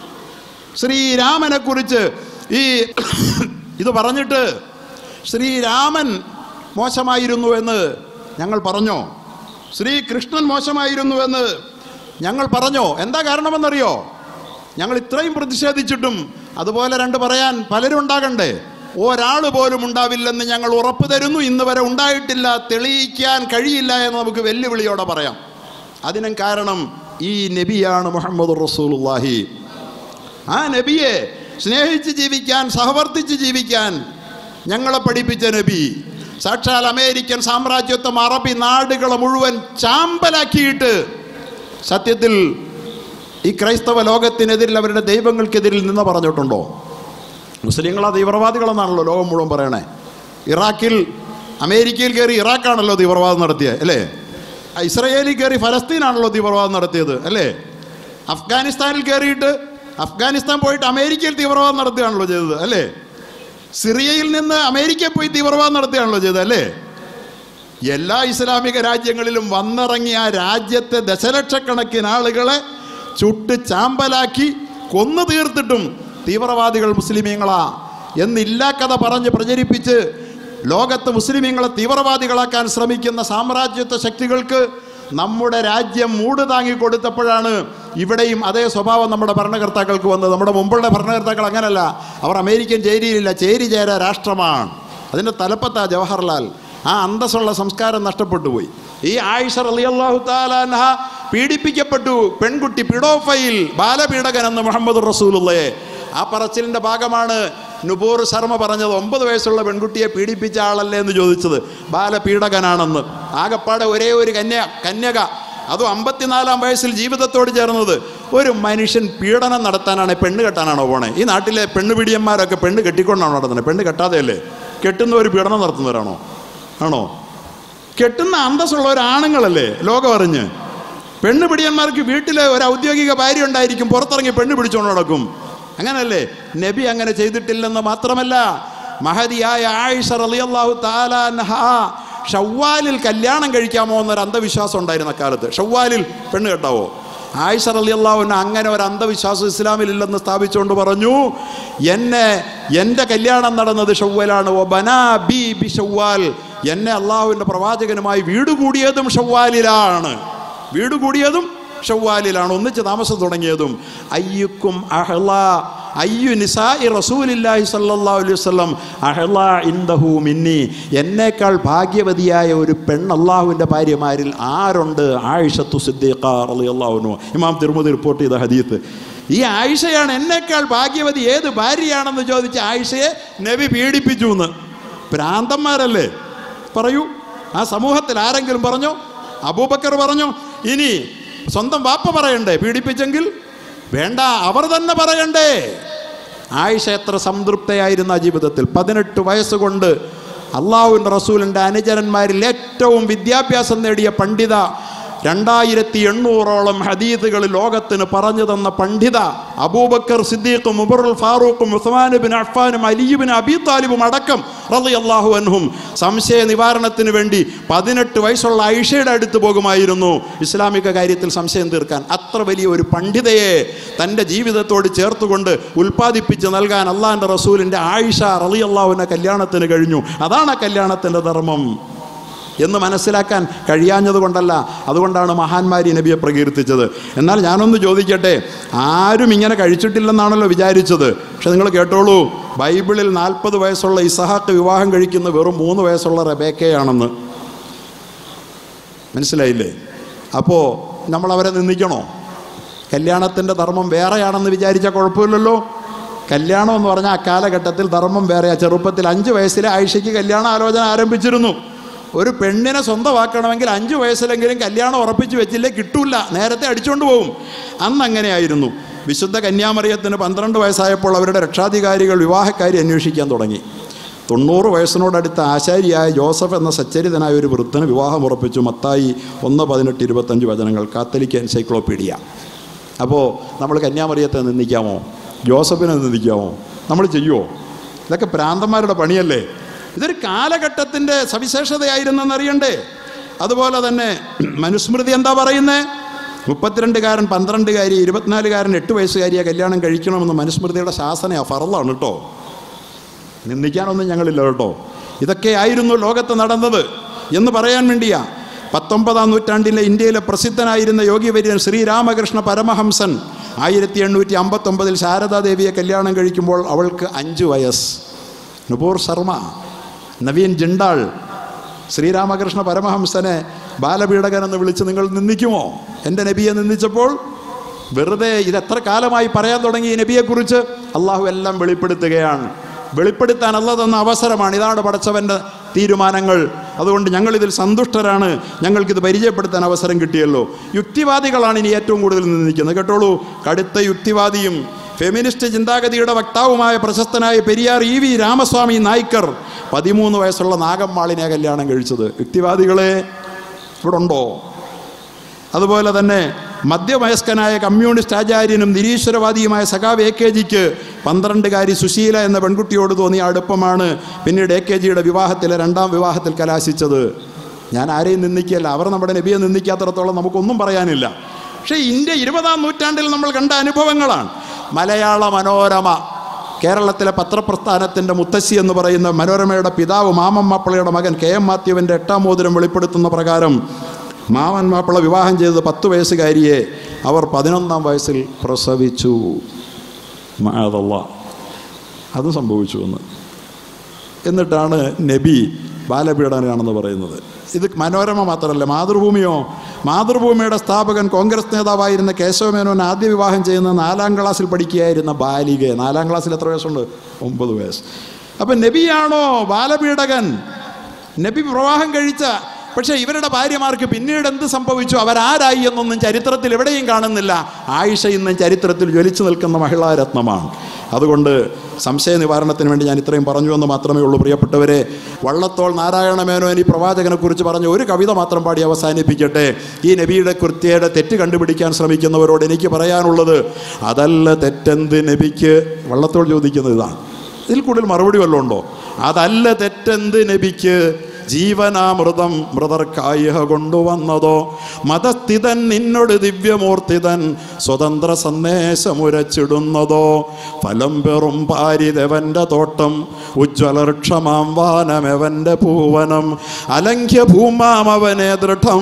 ശ്രീരാമനെ കുറിച്ച് ഈ ഇത് പറഞ്ഞിട്ട് ശ്രീരാമൻ മോശമായിരുന്നു എന്ന് ഞങ്ങൾ പറഞ്ഞോ ശ്രീകൃഷ്ണൻ മോശമായിരുന്നു എന്ന് ഞങ്ങൾ പറഞ്ഞോ എന്താ കാരണമെന്നറിയോ ഞങ്ങൾ ഇത്രയും പ്രതിഷേധിച്ചിട്ടും അതുപോലെ രണ്ട് പറയാൻ പലരും ഉണ്ടാകണ്ടേ ഒരാൾ പോലും ഉണ്ടാവില്ലെന്ന് ഞങ്ങൾ ഉറപ്പ് തരുന്നു ഇന്ന് വരെ ഉണ്ടായിട്ടില്ല തെളിയിക്കാൻ കഴിയില്ല എന്ന് നമുക്ക് വെല്ലുവിളിയോടെ പറയാം അതിനും കാരണം ഈ നബിയാണ് മുഹമ്മദ് റസൂലുള്ളാഹി ആ നബിയെ സ്നേഹിച്ച് ജീവിക്കാൻ സഹവർത്തിച്ച് ജീവിക്കാൻ ഞങ്ങളെ പഠിപ്പിച്ച നബി സാക്ഷാൽ അമേരിക്കൻ സാമ്രാജ്യത്വം അറബി നാടുകളെ മുഴുവൻ ചാമ്പലാക്കിയിട്ട് സത്യത്തിൽ ഈ ക്രൈസ്തവ ലോകത്തിനെതിരിൽ അവരുടെ ദൈവങ്ങൾക്കെതിരിൽ നിന്ന് പറഞ്ഞിട്ടുണ്ടോ മുസ്ലിങ്ങളാ തീവ്രവാദികളെന്നാണല്ലോ ലോകം മുഴുവൻ പറയണേ ഇറാഖിൽ അമേരിക്കയിൽ കയറി ഇറാഖാണല്ലോ തീവ്രവാദം നടത്തിയത് അല്ലേ ഇസ്രയേലിൽ കയറി ഫലസ്തീനാണല്ലോ തീവ്രവാദം നടത്തിയത് അല്ലേ അഫ്ഗാനിസ്ഥാനിൽ കയറിയിട്ട് അഫ്ഗാനിസ്ഥാൻ പോയിട്ട് അമേരിക്കയിൽ തീവ്രവാദം നടത്തുകയാണല്ലോ ചെയ്തത് അല്ലേ സിറിയയിൽ നിന്ന് അമേരിക്കയിൽ പോയി തീവ്രവാദം നടത്തുകയാണല്ലോ ചെയ്തത് അല്ലേ എല്ലാ ഇസ്ലാമിക രാജ്യങ്ങളിലും വന്നിറങ്ങിയ ആ രാജ്യത്തെ ദശലക്ഷക്കണക്കിന് ആളുകളെ ചുട്ട് ചാമ്പലാക്കി കൊന്നു തീർത്തിട്ടും തീവ്രവാദികൾ മുസ്ലിമീങ്ങളാ എന്നില്ലാ കഥ പറഞ്ഞ് പ്രചരിപ്പിച്ച് ലോകത്ത് മുസ്ലിമീങ്ങളെ തീവ്രവാദികളാക്കാൻ ശ്രമിക്കുന്ന സാമ്രാജ്യത്വ ശക്തികൾക്ക് നമ്മുടെ രാജ്യം മൂട് താങ്ങി കൊടുത്തപ്പോഴാണ് ഇവിടെയും അതേ സ്വഭാവം നമ്മുടെ ഭരണകർത്താക്കൾക്ക് വന്നത് നമ്മുടെ മുമ്പുള്ള ഭരണകർത്താക്കൾ അങ്ങനല്ല അവർ അമേരിക്കൻ ചേരിയിലില്ല ചേരി ചേര രാഷ്ട്രമാണ് അതിൻ്റെ തലപ്പത്താ ജവഹർലാൽ ആ അന്തസ്സുള്ള സംസ്കാരം നഷ്ടപ്പെട്ടു പോയി ഈ ആയിഷ റളിയല്ലാഹു താലാൻഹ പീഡിപ്പിക്കപ്പെട്ടു പെൺകുട്ടി പിഡോഫൈൽ ബാലപീഡകൻ എന്ന് മുഹമ്മദ് റസൂലുള്ളയെ ആ പറച്ചിലിൻ്റെ ഭാഗമാണ് നുപൂർ ശർമ്മ പറഞ്ഞത് ഒമ്പത് വയസ്സുള്ള പെൺകുട്ടിയെ പീഡിപ്പിച്ച ആളല്ലേ എന്ന് ചോദിച്ചത് ബാലപീഡകനാണെന്ന് ആകപ്പാടെ ഒരേ ഒരു കന്യ കന്യക അതും അമ്പത്തിനാലാം വയസ്സിൽ ജീവിതത്തോട് ചേർന്നത് ഒരു മനുഷ്യൻ പീഡനം നടത്താനാണ് പെണ്ണ് കെട്ടാനാണോ പോണേ ഈ നാട്ടിലെ പെണ്ണ് പിടിയന്മാരൊക്കെ പെണ്ണ് കെട്ടിക്കൊണ്ടാണോ നടത്തുന്നത് പെണ്ണ് കെട്ടാതെയല്ലേ കെട്ടുന്നവർ പീഡനം നടത്തുന്നവരാണോ ആണോ കെട്ടുന്ന അന്തസ്സുള്ള ഒരു ആണുങ്ങളല്ലേ ലോകം അറിഞ്ഞ് പെണ്ണ് പിടിയന്മാർക്ക് വീട്ടിലെ ഒരു ഔദ്യോഗിക ഭാര്യ ഉണ്ടായിരിക്കും പുറത്തിറങ്ങി പെണ്ണ് പിടിച്ചുകൊണ്ട് നടക്കും അങ്ങനല്ലേ നബി അങ്ങനെ ചെയ്തിട്ടില്ലെന്ന് മാത്രമല്ല മഹതിയായ ആയിഷ റളിയല്ലാഹു താലാൻഹ ഷവ്വാലിൽ കല്യാണം കഴിക്കാമോ എന്നൊരു അന്ധവിശ്വാസം ഉണ്ടായിരുന്ന കാലത്ത് ഷവ്വാലിൽ പെണ്ണ് കെട്ടാവോ ആയിഷ റളിയല്ലാഹുവിന് അങ്ങനെ ഒരു അന്ധവിശ്വാസം ഇസ്ലാമിൽ ഇല്ലെന്ന് സ്ഥാപിച്ചുകൊണ്ട് പറഞ്ഞു എന്നെ എൻ്റെ കല്യാണം നടന്നത് ഷവ്വലാണ് ഓ ബനാ ബി ബി ഷവ്വാൽ എന്നെ അള്ളാഹുവിൻ്റെ പ്രവാചകനുമായി വീട് കൂടിയതും ഷവ്വാലിലാണ് വീട് കൂടിയതും ഷവ്വാലിലാണ് ഒന്നിച്ച് താമസം തുടങ്ങിയതും അയ്യുക്കും അഹ്ല അയ്യു നിസായി റസൂലില്ലാഹി സല്ലല്ലാഹു അലൈഹി വസല്ലം അഹ്ല ഇൻദഹു മിന്നി എന്നേക്കാൾ ഭാഗ്യവതിയായ ഒരു പെണ്ണ് അള്ളാഹുവിൻ്റെ ഭാര്യമാരിൽ ആരുണ്ട് ആയിഷത്തു സിദ്ദീഖ റളിയല്ലാഹു അൻഹു ഇമാം തിരുമതി റിപ്പോർട്ട് ചെയ്ത ഹദീത്ത് ഈ ആയിഷയാണ് എന്നേക്കാൾ ഭാഗ്യവതി ഏത് ഭാര്യയാണെന്ന് ചോദിച്ച ആയിഷയെ നബി പീഡിപ്പിച്ചു എന്ന് ഭ്രാന്തന്മാരല്ലേ പറയൂ ആ സമൂഹത്തിൽ ആരെങ്കിലും പറഞ്ഞോ അബൂബക്കർ പറഞ്ഞു ഇനി സ്വന്തം വാപ്പ പറയണ്ടേ പീഡിപ്പിച്ചെങ്കിൽ വേണ്ട അവർ തന്നെ പറയണ്ടേ ആയിഷ എത്ര സംതൃപ്തയായിരുന്ന ആ ജീവിതത്തിൽ പതിനെട്ട് വയസ്സുകൊണ്ട് അള്ളാഹുവിൻ്റെ റസൂലിൻ്റെ അനുചരന്മാരിൽ ഏറ്റവും വിദ്യാഭ്യാസം നേടിയ പണ്ഡിത രണ്ടായിരത്തി എണ്ണൂറോളം ഹദീദുകൾ ലോകത്തിന് പറഞ്ഞു തന്ന പണ്ഡിത അബൂബക്കർ സിദ്ദീഖും ഉബറുൽ ഫാറൂഖും ഉസ്മാനുബിൻ അഫ്ഫാനും അലിയുബിൻ അബി താലിബും അടക്കം റളിയല്ലാഹു അൻഹും സംശയ നിവാരണത്തിന് വേണ്ടി പതിനെട്ട് വയസ്സുള്ള ഐഷയുടെ അടുത്ത് പോകുമായിരുന്നു ഇസ്ലാമിക കാര്യത്തിൽ സംശയം തീർക്കാൻ അത്ര വലിയ ഒരു പണ്ഡിതയെ തൻ്റെ ജീവിതത്തോട് ചേർത്തുകൊണ്ട് ഉൽപ്പാദിപ്പിച്ച് നൽകാൻ അള്ളാഹിൻ്റെ റസൂലിൻ്റെ ആയിഷ റളിയല്ലാഹുവിൻ്റെ കല്യാണത്തിന് കഴിഞ്ഞു അതാണ് ആ കല്യാണത്തിൻ്റെ ധർമ്മം എന്ന് മനസ്സിലാക്കാൻ കഴിയാഞ്ഞത് കൊണ്ടല്ല അതുകൊണ്ടാണ് മഹാന്മാർ ഈ നബിയെ പ്രകീർത്തിച്ചത് എന്നാൽ ഞാനൊന്ന് ചോദിക്കട്ടെ ആരും ഇങ്ങനെ കഴിച്ചിട്ടില്ലെന്നാണല്ലോ വിചാരിച്ചത് പക്ഷെ നിങ്ങൾ കേട്ടോളൂ ബൈബിളിൽ നാൽപ്പത് വയസ്സുള്ള ഇസഹാക്ക് വിവാഹം കഴിക്കുന്ന വെറും മൂന്ന് വയസ്സുള്ള റബേക്കയാണെന്ന് മനസ്സിലായില്ലേ അപ്പോൾ നമ്മൾ അവരെ നിന്ദിക്കണോ കല്യാണത്തിൻ്റെ ധർമ്മം വേറെയാണെന്ന് വിചാരിച്ചാൽ കുഴപ്പമില്ലല്ലോ കല്യാണം എന്ന് പറഞ്ഞാൽ ആ കാലഘട്ടത്തിൽ ധർമ്മം വേറെയാ ചെറുപ്പത്തിൽ അഞ്ച് വയസ്സിലെ ആയിഷയ്ക്ക് കല്യാണ ആലോചന ആരംഭിച്ചിരുന്നു ഒരു പെണ്ണിനെ സ്വന്തമാക്കണമെങ്കിൽ അഞ്ച് വയസ്സിലെങ്കിലും കല്യാണം ഉറപ്പിച്ച് വെച്ചില്ലേ കിട്ടൂല നേരത്തെ അടിച്ചുകൊണ്ട് പോകും അന്ന് അങ്ങനെയായിരുന്നു വിശുദ്ധ കന്യാമറിയത്തിന് പന്ത്രണ്ട് വയസ്സായപ്പോൾ അവരുടെ രക്ഷാധികാരികൾ വിവാഹക്കാരി അന്വേഷിക്കാൻ തുടങ്ങി തൊണ്ണൂറ് വയസ്സിനോടടുത്ത ആശാരിയായ ജോസഫ് എന്ന സച്ചരിതനായ ഒരു വൃദ്ധന് വിവാഹം ഉറപ്പിച്ചു മത്തായി ഒന്ന് പതിനെട്ട് ഇരുപത്തഞ്ച് വചനങ്ങൾ കാത്തലിക് എൻസൈക്ലോപീഡിയ അപ്പോൾ നമ്മൾ കന്യാമറിയത്തെ നിന്ദിക്കാമോ ജോസഫിനെ നിന്ദിക്കാമോ നമ്മൾ ചെയ്യുമോ ഇതൊക്കെ പ്രാന്തന്മാരുടെ പണിയല്ലേ ഇതൊരു കാലഘട്ടത്തിൻ്റെ സവിശേഷതയായിരുന്നെന്നറിയണ്ടേ അതുപോലെ തന്നെ മനുസ്മൃതി എന്താ പറയുന്നത് മുപ്പത്തിരണ്ടുകാരൻ പന്ത്രണ്ടുകാരി ഇരുപത്തിനാലുകാരൻ എട്ട് വയസ്സുകാരിയെ കല്യാണം കഴിക്കണമെന്ന് മനുസ്മൃതിയുടെ ശാസനയാ ഫറലാണ് കേട്ടോ നിന്ദിക്കാനൊന്നും ഞങ്ങളില്ല കേട്ടോ ഇതൊക്കെ ആയിരുന്നു ലോകത്ത് നടന്നത് എന്ന് പറയാൻ വേണ്ടിയാ പത്തൊമ്പതാം നൂറ്റാണ്ടിലെ ഇന്ത്യയിലെ പ്രസിദ്ധനായിരുന്ന യോഗിവര്യൻ ശ്രീരാമകൃഷ്ണ പരമഹംസൻ ആയിരത്തി എണ്ണൂറ്റി അമ്പത്തൊമ്പതിൽ ശാരദാദേവിയെ കല്യാണം കഴിക്കുമ്പോൾ അവൾക്ക് അഞ്ച് വയസ്സ് നുപൂർ ശർമ്മ നവീൻ ജിണ്ടാൾ ശ്രീരാമകൃഷ്ണ പരമഹംസനെ ബാലപീഡകൻ എന്ന് വിളിച്ച് നിങ്ങൾ നിന്ദിക്കുമോ എൻ്റെ നബിയെ നിന്ദിച്ചപ്പോൾ വെറുതെ ഇത് എത്ര കാലമായി പറയാൻ തുടങ്ങി ഈ നബിയെക്കുറിച്ച് അള്ളാഹു എല്ലാം വെളിപ്പെടുത്തുകയാണ് വെളിപ്പെടുത്താൻ അല്ല തന്ന അവസരമാണ് ഇതാണ് പടച്ചവൻ്റെ തീരുമാനങ്ങൾ അതുകൊണ്ട് ഞങ്ങളിതിൽ സന്തുഷ്ടരാണ് ഞങ്ങൾക്കിത് പരിചയപ്പെടുത്താൻ അവസരം കിട്ടിയല്ലോ യുക്തിവാദികളാണ് ഇനി ഏറ്റവും കൂടുതൽ നിന്ദിക്കുന്നത് കേട്ടോളൂ കടുത്ത യുക്തിവാദിയും ഫെമിനിസ്റ്റ് ചിന്താഗതിയുടെ വക്താവുമായ പ്രശസ്തനായ പെരിയാർ ഇ വി രാമസ്വാമി നായ്ക്കർ പതിമൂന്ന് വയസ്സുള്ള നാഗമ്മാളിനെ കല്യാണം കഴിച്ചത് യുക്തിവാദികളെ ഇവിടെ ഉണ്ടോ അതുപോലെ തന്നെ മധ്യവയസ്കനായ കമ്മ്യൂണിസ്റ്റ് ആചാര്യനും നിരീശ്വരവാദിയുമായ സഖാവ് എ കെ ജിക്ക് പന്ത്രണ്ടുകാരി സുശീല എന്ന പെൺകുട്ടിയോട് തോന്നിയ അടുപ്പമാണ് പിന്നീട് എ കെ ജിയുടെ വിവാഹത്തിലെ രണ്ടാം വിവാഹത്തിൽ കലാശിച്ചത് ഞാൻ ആരെയും നിന്ദിക്കുകയല്ല അവർ നമ്മുടെ നബിയെ നിന്ദിക്കാത്തിടത്തോളം നമുക്കൊന്നും പറയാനില്ല പക്ഷേ ഇന്ത്യ ഇരുപതാം നൂറ്റാണ്ടിൽ നമ്മൾ കണ്ട അനുഭവങ്ങളാണ് മലയാള മനോരമ കേരളത്തിലെ പത്രപ്രസ്ഥാനത്തിൻ്റെ മുത്തശ്ശി എന്ന് പറയുന്ന മനോരമയുടെ പിതാവ് മാമൻ മാപ്പിളയുടെ മകൻ കെ എം മാത്യുവിൻ്റെ എട്ടാം മോതിരം വെളിപ്പെടുത്തുന്ന പ്രകാരം മാമൻ മാപ്പിള വിവാഹം ചെയ്തത് പത്ത് വയസ്സുകാരിയെ അവർ പതിനൊന്നാം വയസ്സിൽ പ്രസവിച്ചു മാതല്ല അത് സംഭവിച്ചു എന്ന് എന്നിട്ടാണ് നബി ബാലപീഡനാണെന്ന് പറയുന്നത് ഇത് മനോരമ മാത്രമല്ല മാതൃഭൂമിയോ മാതൃഭൂമിയുടെ സ്ഥാപകൻ കോൺഗ്രസ് നേതാവായിരുന്ന കേശവമേനോൻ ആദ്യ വിവാഹം ചെയ്യുന്ന നാലാം ക്ലാസ്സിൽ പഠിക്കുകയായിരുന്ന ബാലികയെ നാലാം ക്ലാസ്സിൽ എത്ര വയസ്സുണ്ട് ഒമ്പത് വയസ്സ് അപ്പം നബിയാണോ ബാലപീഡകൻ നബി പ്രവാഹം കഴിച്ച പക്ഷേ ഇവരുടെ ഭാര്യമാർക്ക് പിന്നീട് എന്ത് സംഭവിച്ചു അവരാരായി എന്നൊന്നും ചരിത്രത്തിൽ എവിടെയും കാണുന്നില്ല ആയിഷ ഇന്നും ചരിത്രത്തിൽ ജ്വലിച്ചു നിൽക്കുന്ന മഹിളാരത്നമാണ് അതുകൊണ്ട് സംശയ നിവാരണത്തിന് വേണ്ടി ഞാൻ ഇത്രയും പറഞ്ഞു എന്ന് മാത്രമേ ഉള്ളൂ പ്രിയപ്പെട്ടവരെ വള്ളത്തോൾ നാരായണ മേനോൻ ഈ പ്രവാചകനെക്കുറിച്ച് പറഞ്ഞ ഒരു കവിത മാത്രം പാടി അവസാനിപ്പിക്കട്ടെ ഈ നബിയുടെ കൃത്യയുടെ തെറ്റ് കണ്ടുപിടിക്കാൻ ശ്രമിക്കുന്നവരോട് എനിക്ക് പറയാനുള്ളത് അതല്ല തെറ്റെന്ത് നബിക്ക് വള്ളത്തോൾ ചോദിക്കുന്നത് ഇതാണ് ഇതിൽ കൂടുതൽ മറുപടി വല്ലതും ഉണ്ടോ അതല്ല തെറ്റെന്ത് നബിക്ക് ജീവനാമൃതം മൃതർക്കായിഹ കൊണ്ടുവന്നതോ മതസ്ഥിതൻ നിന്നോട് ദിവ്യമൂർത്തിതൻ സ്വതന്ത്ര സന്ദേശമുരച്ചിടുന്നതോ ഫലം പെറും പാരിതെവൻ്റെ തോട്ടം ഉജ്ജ്വലക്ഷമാം വാനമെവൻ്റെ പൂവനം അലങ്ക്യ ഭൂമാം അവനെ ദൃഢം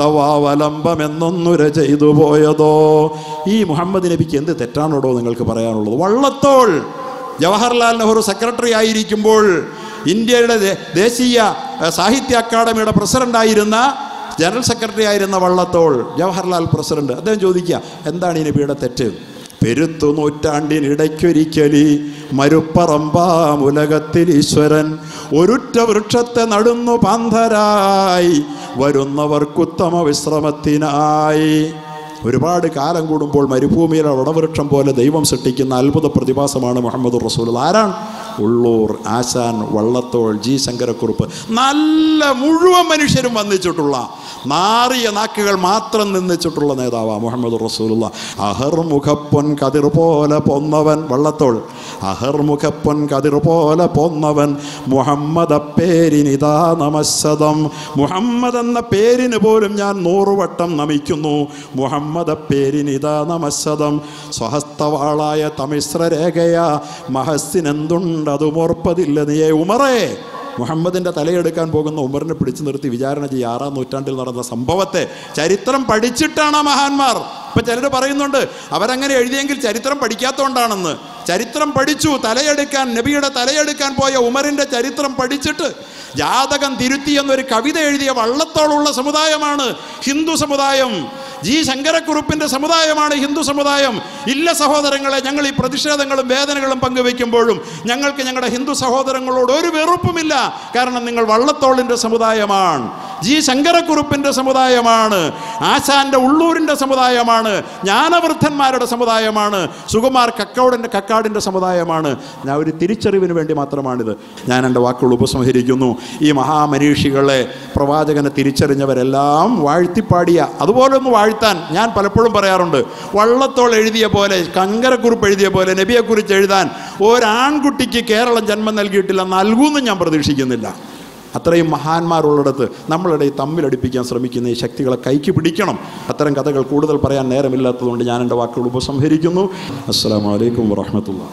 തവാവലംബമെന്നൊന്നുര ചെയ്തു പോയതോ ഈ മുഹമ്മദ് നബിക്ക് എന്ത് തെറ്റാണോടോ നിങ്ങൾക്ക് പറയാനുള്ളത് വള്ളത്തോൾ ജവഹർലാൽ നെഹ്റു സെക്രട്ടറി ആയിരിക്കുമ്പോൾ ഇന്ത്യയുടെ ദേ- ദേശീയ ഏഹ്, സാഹിത്യ അക്കാദമിയുടെ പ്രസിഡന്റായിരുന്ന ജനറൽ സെക്രട്ടറി ആയിരുന്ന വള്ളത്തോൾ ജവഹർലാൽ പ്രസിഡന്റ് അദ്ദേഹം ചോദിക്കുക എന്താണ് ഈ നബിയുടെ തെറ്റ് പെരുത്തു നൂറ്റാണ്ടിനിടയ്ക്കൊരിക്കലി മരുപ്പറമ്പാം ഉലകത്തിൽ ഈശ്വരൻ ഒരുറ്റ വൃക്ഷത്തെ നടുന്നു പാന്തരായി വരുന്നവർക്കുത്തമ വിശ്രമത്തിനായി ഒരുപാട് കാലം കൂടുമ്പോൾ മരുഭൂമിയിലെ വടവൃക്ഷം പോലെ ദൈവം സൃഷ്ടിക്കുന്ന അത്ഭുത പ്രതിഭാസമാണ് മുഹമ്മദ് റസൂൽ ആരാണ് ഉള്ളൂർ ആശാൻ വള്ളത്തോൾ ജി ശങ്കരക്കുറുപ്പ് നല്ല മുഴുവൻ മനുഷ്യരും വന്നിച്ചിട്ടുള്ള നാറിയ നാക്കുകൾ മാത്രം നിന്നിച്ചിട്ടുള്ള നേതാവാ മുഹമ്മദ് റസൂലുള്ള അഹർമുഖപ്പൊൻ കതിർ പോലെ പൊന്നവൻ വള്ളത്തോൾ അഹർമുഖപ്പൊൻ കതിർ പോലെ പൊന്നവൻ മുഹമ്മദ് പേരിനിതാ നമസ്സതം മുഹമ്മദ് എന്ന പേരിന് പോലും ഞാൻ നൂറുവട്ടം നമിക്കുന്നു മുഹമ്മദ് പേരിനിതാ നമസ്സതം സ്വഹസ്തവാളായ തമിശ്ര രേഖയാ മഹസ്സിനെന്തുണ്ടതും ഓർപ്പതില്ല നീയേ ഉമറേ മുഹമ്മദിൻ്റെ തലയെടുക്കാൻ പോകുന്ന ഉമറിനെ പിടിച്ചു നിർത്തി വിചാരണ ചെയ്യുക ആറാം നൂറ്റാണ്ടിൽ നടന്ന സംഭവത്തെ ചരിത്രം പഠിച്ചിട്ടാണ് ആ മഹാന്മാർ ഇപ്പം ചിലർ പറയുന്നുണ്ട് അവരങ്ങനെ എഴുതിയെങ്കിൽ ചരിത്രം പഠിക്കാത്തതുകൊണ്ടാണെന്ന് ചരിത്രം പഠിച്ചു തലയെടുക്കാൻ നബിയുടെ തലയെടുക്കാൻ പോയ ഉമറിൻ്റെ ചരിത്രം പഠിച്ചിട്ട് ജാതകം തിരുത്തി എന്നൊരു കവിത എഴുതിയ വള്ളത്തോളുള്ള സമുദായമാണ് ഹിന്ദു സമുദായം ജി ശങ്കരക്കുറുപ്പിൻ്റെ സമുദായമാണ് ഹിന്ദു സമുദായം ഇല്ല സഹോദരങ്ങളെ ഞങ്ങൾ ഈ പ്രതിഷേധങ്ങളും വേദനകളും പങ്കുവെക്കുമ്പോഴും ഞങ്ങൾക്ക് ഞങ്ങളുടെ ഹിന്ദു സഹോദരങ്ങളോട് ഒരു വെറുപ്പുമില്ല കാരണം നിങ്ങൾ വള്ളത്തോളിൻ്റെ സമുദായമാണ് ജി ശങ്കരക്കുറുപ്പിൻ്റെ സമുദായമാണ് ആശാന്റെ ഉള്ളൂരിൻ്റെ സമുദായമാണ് ജ്ഞാനവൃദ്ധന്മാരുടെ സമുദായമാണ് സുകുമാർ കക്കോടിൻ്റെ കക്കാടിൻ്റെ സമുദായമാണ് ഞാൻ ഒരു തിരിച്ചറിവിന് വേണ്ടി മാത്രമാണിത് ഞാൻ എൻ്റെ വാക്കുകൾ ഉപസംഹരിക്കുന്നു ഈ മഹാമനീഷികളെ പ്രവാചകനെ തിരിച്ചറിഞ്ഞവരെല്ലാം വാഴ്ത്തിപ്പാടിയ അതുപോലെ ഒന്ന് വാഴ്ത്താൻ ഞാൻ പലപ്പോഴും പറയാറുണ്ട് വള്ളത്തോൾ എഴുതിയ പോലെ കങ്കരക്കുറിപ്പ് എഴുതിയ പോലെ നബിയെക്കുറിച്ച് എഴുതാൻ ഒരാൺകുട്ടിക്ക് കേരളം ജന്മം നൽകിയിട്ടില്ല നൽകുമെന്നും ഞാൻ പ്രതീക്ഷിക്കുന്നില്ല അത്രയും മഹാന്മാരുള്ളിടത്ത് നമ്മളുടെ ഈ തമ്മിലടിപ്പിക്കാൻ ശ്രമിക്കുന്ന ഈ ശക്തികളെ കൈക്ക് പിടിക്കണം അത്തരം കഥകൾ കൂടുതൽ പറയാൻ നേരമില്ലാത്തതുകൊണ്ട് ഞാൻ എൻ്റെ വാക്കുകൾ ഉപസംഹരിക്കുന്നു അസ്സാം വലൈക്കും വാഹമത്തുള്ള